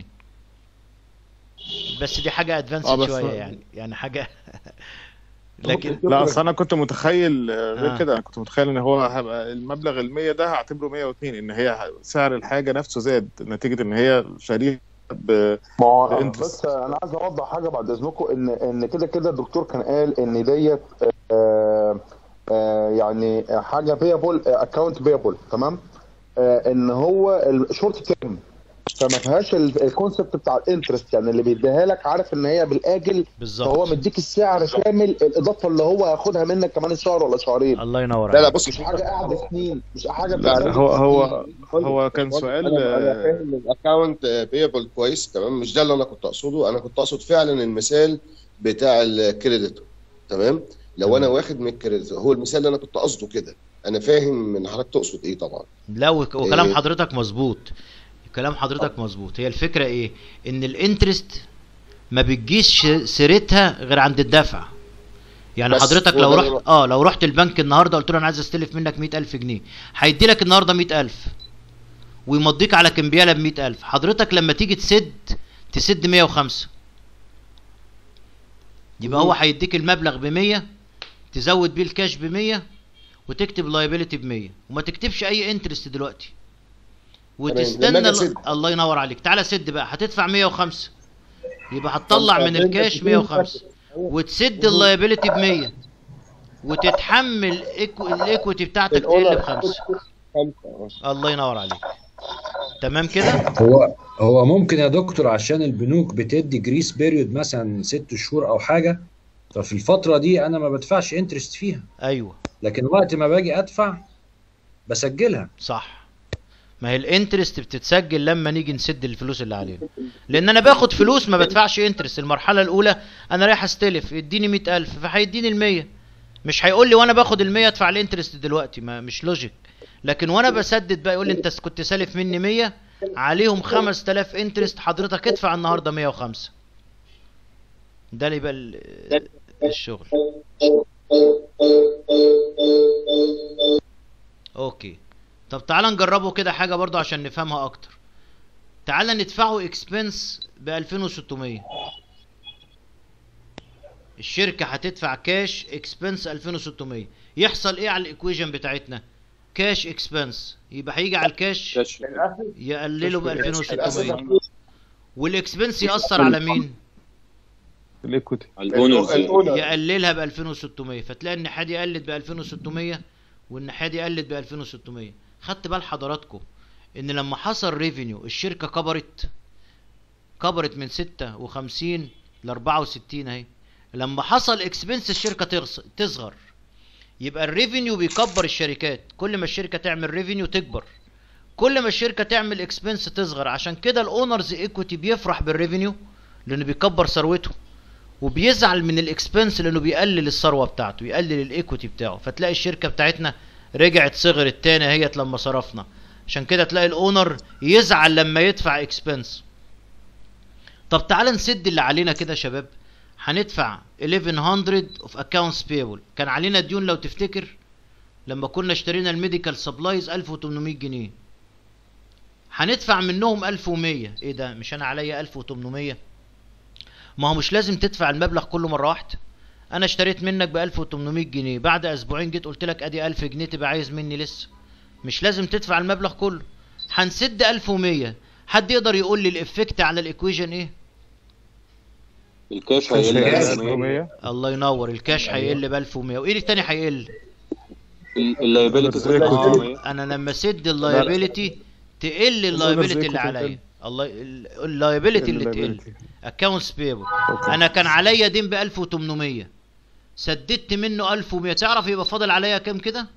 [SPEAKER 1] بس دي حاجه
[SPEAKER 3] آه،
[SPEAKER 1] ادفانسد
[SPEAKER 3] بس-
[SPEAKER 1] شويه يعني يعني حاجه لكن
[SPEAKER 3] لا اصل انا كنت متخيل آه، غير
[SPEAKER 1] آه.
[SPEAKER 3] كده انا كنت متخيل ان هو هيبقى المبلغ ال 100 ده هعتبره 102 ان هي سعر الحاجه نفسه زاد نتيجه ان هي شاريه ب
[SPEAKER 5] ما هو
[SPEAKER 3] بانترست.
[SPEAKER 5] بس انا عايز اوضح حاجه بعد اذنكم ان ان كده كده الدكتور كان قال ان ديت آه،
[SPEAKER 12] آه يعني حاجه بيبل اكونت بيبل تمام آه ان هو الشورت تيرم فما فيهاش ال- الكونسبت بتاع الانترست يعني اللي بيديها لك عارف ان هي بالاجل
[SPEAKER 1] بالظبط
[SPEAKER 12] فهو مديك السعر كامل الاضافه اللي هو هياخدها منك كمان شهر ولا شهرين
[SPEAKER 1] الله ينور
[SPEAKER 11] لا لا
[SPEAKER 1] عليك
[SPEAKER 11] بص
[SPEAKER 12] مش حاجه قاعده سنين مش حاجه
[SPEAKER 3] لا
[SPEAKER 12] بتاعت
[SPEAKER 3] هو هو هو كان سؤال
[SPEAKER 11] انا انا
[SPEAKER 3] آه،
[SPEAKER 11] فاهم الاكونت بيبل كويس تمام مش ده اللي انا كنت اقصده انا كنت اقصد فعلا المثال بتاع الكريديتور تمام لو انا واخد من الكريديتور هو المثال اللي انا كنت قصده كده انا فاهم من حضرتك تقصد ايه طبعا
[SPEAKER 1] لا وك- وكلام
[SPEAKER 11] إيه.
[SPEAKER 1] حضرتك مظبوط كلام حضرتك مظبوط هي الفكره ايه ان الانترست ما بتجيش سيرتها غير عند الدفع يعني
[SPEAKER 11] بس
[SPEAKER 1] حضرتك
[SPEAKER 11] هو
[SPEAKER 1] لو
[SPEAKER 11] ده
[SPEAKER 1] رحت
[SPEAKER 11] اللي-
[SPEAKER 1] اه لو رحت البنك النهارده قلت له انا عايز استلف منك 100000 جنيه هيدي لك النهارده 100000 ويمضيك على كمبياله ب 100000 حضرتك لما تيجي تسد تسد 105 يبقى هو هيديك المبلغ ب 100 تزود بيه الكاش ب 100 وتكتب لايبيلتي ب 100 وما تكتبش اي انترست دلوقتي
[SPEAKER 11] لما
[SPEAKER 1] وتستنى
[SPEAKER 11] أجي
[SPEAKER 1] ال-
[SPEAKER 11] أسد.
[SPEAKER 1] الله ينور عليك تعالى سد بقى هتدفع 105 يبقى هتطلع من
[SPEAKER 11] 25
[SPEAKER 1] الكاش 105 وتسد اللايبيلتي ب 100 وتتحمل إيكو- الايكويتي بتاعتك تقل بخمسه الله ينور عليك تمام كده
[SPEAKER 13] هو هو ممكن يا دكتور عشان البنوك بتدي جريس بيريود مثلا ست شهور او حاجه ففي الفتره دي انا ما بدفعش انترست فيها
[SPEAKER 1] ايوه
[SPEAKER 13] لكن وقت ما باجي ادفع بسجلها
[SPEAKER 1] صح ما هي الانترست بتتسجل لما نيجي نسد الفلوس اللي علينا لان انا باخد فلوس ما بدفعش انترست المرحله الاولى انا رايح استلف اديني 100000 فهيديني ال 100 مش هيقول لي وانا باخد ال 100 ادفع الانترست دلوقتي ما مش لوجيك لكن وانا بسدد بقى يقول لي انت كنت سالف مني 100 عليهم 5000 انترست حضرتك ادفع النهارده 105 ده اللي يبقى ال- الشغل اوكي طب تعالى نجربه كده حاجه برضو عشان نفهمها اكتر تعالى ندفعه اكسبنس ب 2600 الشركه هتدفع كاش اكسبنس 2600 يحصل ايه على الايكويجن بتاعتنا كاش اكسبنس يبقى هيجي على الكاش يقلله ب 2600 والاكسبنس ياثر على مين
[SPEAKER 3] الايكوتي
[SPEAKER 1] يقللها ب 2600 فتلاقي الناحيه دي قلت ب 2600 والناحيه دي قلت ب 2600 خدت بال حضراتكم ان لما حصل ريفينيو الشركه كبرت كبرت من 56 ل 64 اهي لما حصل اكسبنس الشركه تغص- تصغر يبقى الريفينيو بيكبر الشركات كل ما الشركه تعمل ريفينيو تكبر كل ما الشركه تعمل اكسبنس تصغر عشان كده الاونرز ايكويتي بيفرح بالريفينيو لانه بيكبر ثروته وبيزعل من الاكسبنس لانه بيقلل الثروه بتاعته يقلل الايكويتي بتاعه فتلاقي الشركه بتاعتنا رجعت صغرت تاني اهيت لما صرفنا عشان كده تلاقي الاونر يزعل لما يدفع اكسبنس طب تعالى نسد اللي علينا كده يا شباب هندفع 1100 اوف اكونتس بيبل كان علينا ديون لو تفتكر لما كنا اشترينا الميديكال سبلايز 1800 جنيه هندفع منهم 1100 ايه ده مش انا عليا 1800 ما هو مش لازم تدفع المبلغ كله مره واحده انا اشتريت منك ب 1800 جنيه بعد اسبوعين جيت قلت لك ادي 1000 جنيه تبقى عايز مني لسه مش لازم تدفع المبلغ كله هنسد 1100 حد يقدر يقول لي الافكت على الايكويجن ايه
[SPEAKER 4] الكاش هيقل 1100
[SPEAKER 1] الله ينور الكاش هيقل ب 1100 وايه اللي تاني هيقل
[SPEAKER 4] اللايبيلتي تقل 1100
[SPEAKER 1] انا لما اسد اللايبيلتي تقل اللايبيلتي اللي عليا الله اللايبيلتي اللي تقل اكونتس بيبل انا كان عليا دين ب 1800 سددت منه 1100 تعرف يبقى فاضل عليا كام كده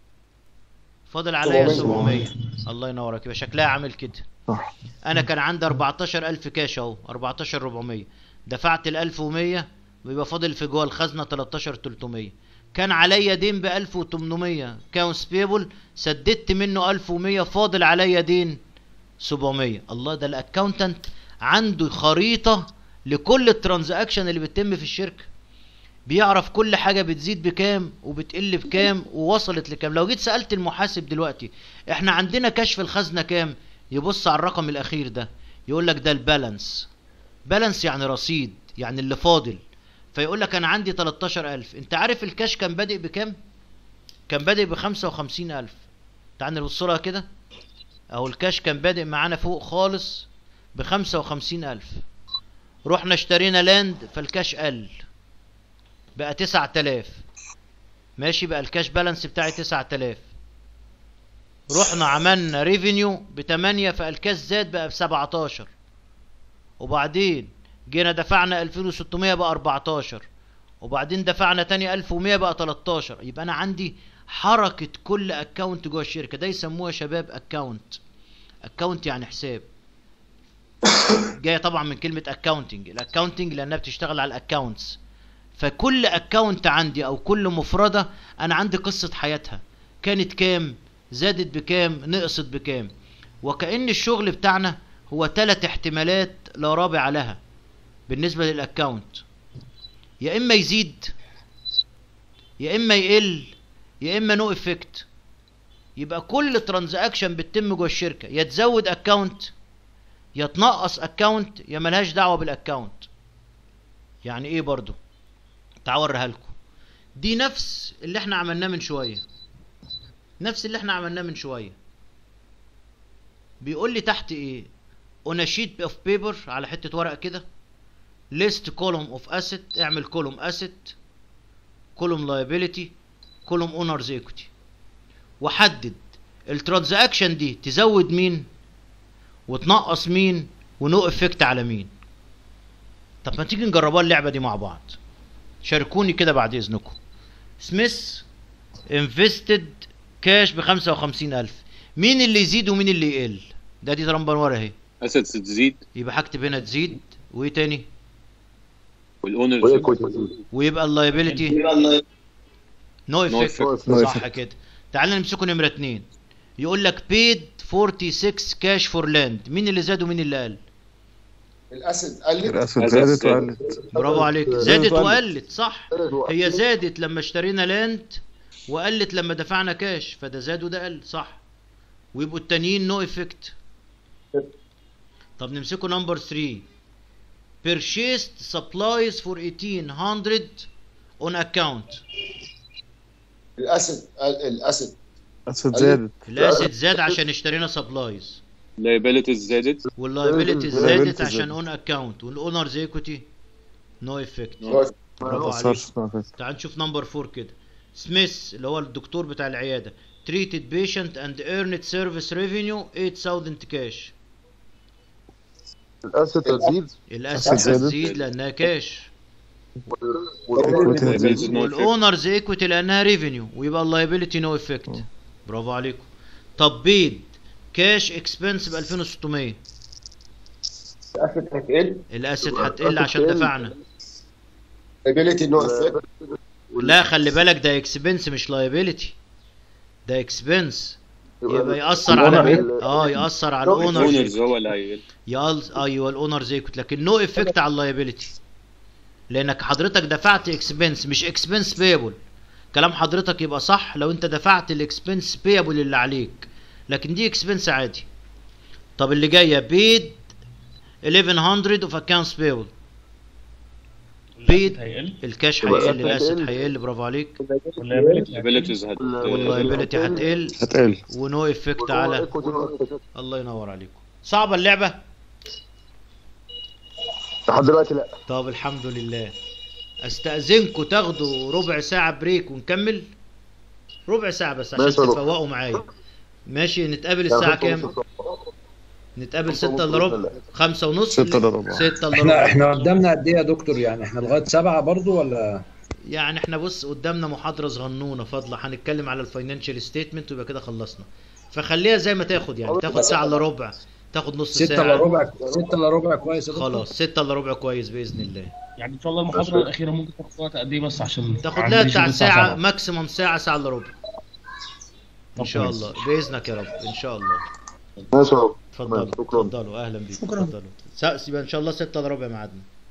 [SPEAKER 1] فاضل عليا 700 الله ينورك يبقى شكلها عامل كده انا كان عندي 14000 كاش اهو 14400 دفعت ال 1100 ويبقى فاضل في جوه الخزنه 13300 كان عليا دين ب 1800 كاونس بيبل سددت منه 1100 فاضل عليا دين 700 الله ده الاكاونتنت عنده خريطه لكل الترانزاكشن اللي بتتم في الشركه بيعرف كل حاجه بتزيد بكام وبتقل بكام ووصلت لكام لو جيت سالت المحاسب دلوقتي احنا عندنا كشف الخزنه كام يبص على الرقم الاخير ده يقول لك ده البالانس بالانس يعني رصيد يعني اللي فاضل فيقول لك انا عندي 13000 انت عارف الكاش كان بادئ بكام كان بادئ ب 55000 تعال نبص لها كده اهو الكاش كان بادئ معانا فوق خالص ب 55000 رحنا اشترينا لاند فالكاش قل بقى 9000 ماشي بقى الكاش بالانس بتاعي 9000 رحنا عملنا ريفينيو ب 8 فالكاش زاد بقى ب 17 وبعدين جينا دفعنا 2600 بقى 14 وبعدين دفعنا تاني 1100 بقى 13 يبقى انا عندي حركة كل اكونت جوه الشركة ده يسموها يا شباب اكونت اكونت يعني حساب جاية طبعا من كلمة اكاونتنج الاكاونتنج لانها بتشتغل على الاكونتس فكل اكونت عندي او كل مفردة انا عندي قصة حياتها كانت كام زادت بكام نقصت بكام وكأن الشغل بتاعنا هو ثلاث احتمالات لا رابع لها بالنسبة للاكونت يا اما يزيد يا اما يقل يا اما نو افكت يبقى كل ترانزاكشن بتتم جوه الشركه يا تزود اكونت يا تنقص اكونت يا ملهاش دعوه بالاكونت يعني ايه برضو تعال اوريها لكم دي نفس اللي احنا عملناه من شويه نفس اللي احنا عملناه من شويه بيقول لي تحت ايه on a sheet of paper على حته ورقه كده list column of asset اعمل column asset column liability column owners equity وحدد الترانزاكشن دي تزود مين وتنقص مين ونو افكت على مين طب ما تيجي نجربها اللعبه دي مع بعض شاركوني كده بعد اذنكم سميث انفستد كاش ب 55000 مين اللي يزيد ومين اللي يقل ده دي ترمبه ورا اهي
[SPEAKER 4] اسيتس تزيد
[SPEAKER 1] يبقى هكتب هنا تزيد وايه تاني
[SPEAKER 4] والاونرز
[SPEAKER 1] ويبقى اللايبيلتي نو افكت
[SPEAKER 4] effect.
[SPEAKER 1] صح كده تعال نمسكه نمره اتنين يقول لك بيد 46 كاش فور لاند مين اللي زاد ومين اللي قل
[SPEAKER 11] الاسد قلت
[SPEAKER 3] الاسد زادت وقلت
[SPEAKER 1] برافو عليك
[SPEAKER 3] زادت
[SPEAKER 1] زادت
[SPEAKER 3] وقلت.
[SPEAKER 1] وقلت صح هي زادت لما اشترينا لاند وقلت لما دفعنا كاش فده زاد وده قل صح ويبقوا التانيين نو افكت طب نمسكه نمبر 3 purchased supplies for 1800 on account
[SPEAKER 11] الاسد الاسد
[SPEAKER 3] الاسد زادت
[SPEAKER 1] الاسد زاد عشان اشترينا سبلايز
[SPEAKER 4] liabilities زادت
[SPEAKER 1] واللايبيلتي
[SPEAKER 3] liabilities
[SPEAKER 1] زادت
[SPEAKER 3] زادت.
[SPEAKER 1] عشان اون اكونت والاونرز ايكوتي نو افكت
[SPEAKER 11] No
[SPEAKER 1] برافو
[SPEAKER 3] ما
[SPEAKER 1] عليك
[SPEAKER 3] أثرش في نفسه.
[SPEAKER 1] تعال نشوف نمبر 4 كده سميث اللي هو الدكتور بتاع العياده treated patient and earned service revenue 8000 كاش
[SPEAKER 12] الاسد تزيد
[SPEAKER 1] الاسد
[SPEAKER 3] زادت.
[SPEAKER 1] هتزيد لانها كاش
[SPEAKER 3] Equity هتزيد.
[SPEAKER 4] liabilities no effect.
[SPEAKER 1] والاونرز ايكوتي لانها ريفينيو ويبقى اللايبيلتي نو افكت برافو عليكم طب بيد كاش اكسبنس ب 2600
[SPEAKER 11] الاسد هتقل
[SPEAKER 1] الاسد هتقل عشان دفعنا
[SPEAKER 11] ability no effect
[SPEAKER 1] لا خلي بالك ده اكسبنس مش لايبيلتي ده اكسبنس يبقى يأثر على مين؟ اه يأثر على الاونرز
[SPEAKER 4] الاونرز هو اللي هيقل
[SPEAKER 1] يقل ايوه الاونرز ايكوت لكن نو افكت على اللايبيلتي لانك حضرتك دفعت اكسبنس مش اكسبنس بيبل كلام حضرتك يبقى صح لو انت دفعت الاكسبنس بيبل اللي عليك لكن دي اكسبنس عادي طب اللي جايه بيد 1100 اوف اكونتس بيبل بيد
[SPEAKER 9] هيقل
[SPEAKER 1] الكاش هيقل الاسد هيقل برافو عليك
[SPEAKER 4] liabilities هت
[SPEAKER 1] واللايبيلتي هتقل
[SPEAKER 3] هتقل
[SPEAKER 1] ونو افكت على الله ينور عليكم صعبه اللعبه
[SPEAKER 12] لحد دلوقتي لا
[SPEAKER 1] طب الحمد لله استأذنكم تاخدوا ربع ساعة بريك ونكمل ربع ساعة بس عشان
[SPEAKER 12] ماشي يا دكتور.
[SPEAKER 1] تفوقوا معايا ماشي نتقابل الساعة كام؟ نتقابل ستة الا ربع خمسة ونص
[SPEAKER 3] ستة إلا ربع.
[SPEAKER 1] ستة الا
[SPEAKER 13] احنا
[SPEAKER 1] ربع
[SPEAKER 13] احنا قدامنا قد ايه يا دكتور يعني احنا لغايه سبعة برضو ولا
[SPEAKER 1] يعني احنا بص قدامنا محاضرة صغنونة فاضلة هنتكلم على الفاينانشال ستيتمنت ويبقى كده خلصنا فخليها زي ما تاخد يعني تاخد ساعة الا ربع تاخد نص
[SPEAKER 13] ستة الا
[SPEAKER 1] ساعة
[SPEAKER 13] ربع ستة الا ربع كويس يا دكتور
[SPEAKER 1] خلاص ستة الا ربع كويس بإذن الله
[SPEAKER 9] يعني ان شاء الله المحاضره الاخيره ممكن تاخد وقت قد ايه بس عشان
[SPEAKER 1] تاخد
[SPEAKER 9] عندي
[SPEAKER 1] لها
[SPEAKER 9] شغل
[SPEAKER 1] بتاع
[SPEAKER 9] الساعة
[SPEAKER 1] ساعة
[SPEAKER 9] سبعة.
[SPEAKER 1] ماكسيموم ساعة ساعة الا ربع ان
[SPEAKER 9] طب
[SPEAKER 1] شاء
[SPEAKER 9] كويس.
[SPEAKER 1] الله باذنك يا رب ان شاء الله
[SPEAKER 12] ماشي يا دكتور.
[SPEAKER 1] اتفضلوا
[SPEAKER 12] شكرا
[SPEAKER 1] اتفضلوا اهلا بيكم
[SPEAKER 2] شكرا.
[SPEAKER 1] اتفضلوا سا- يبقى ان شاء الله 6 الا ربع ميعادنا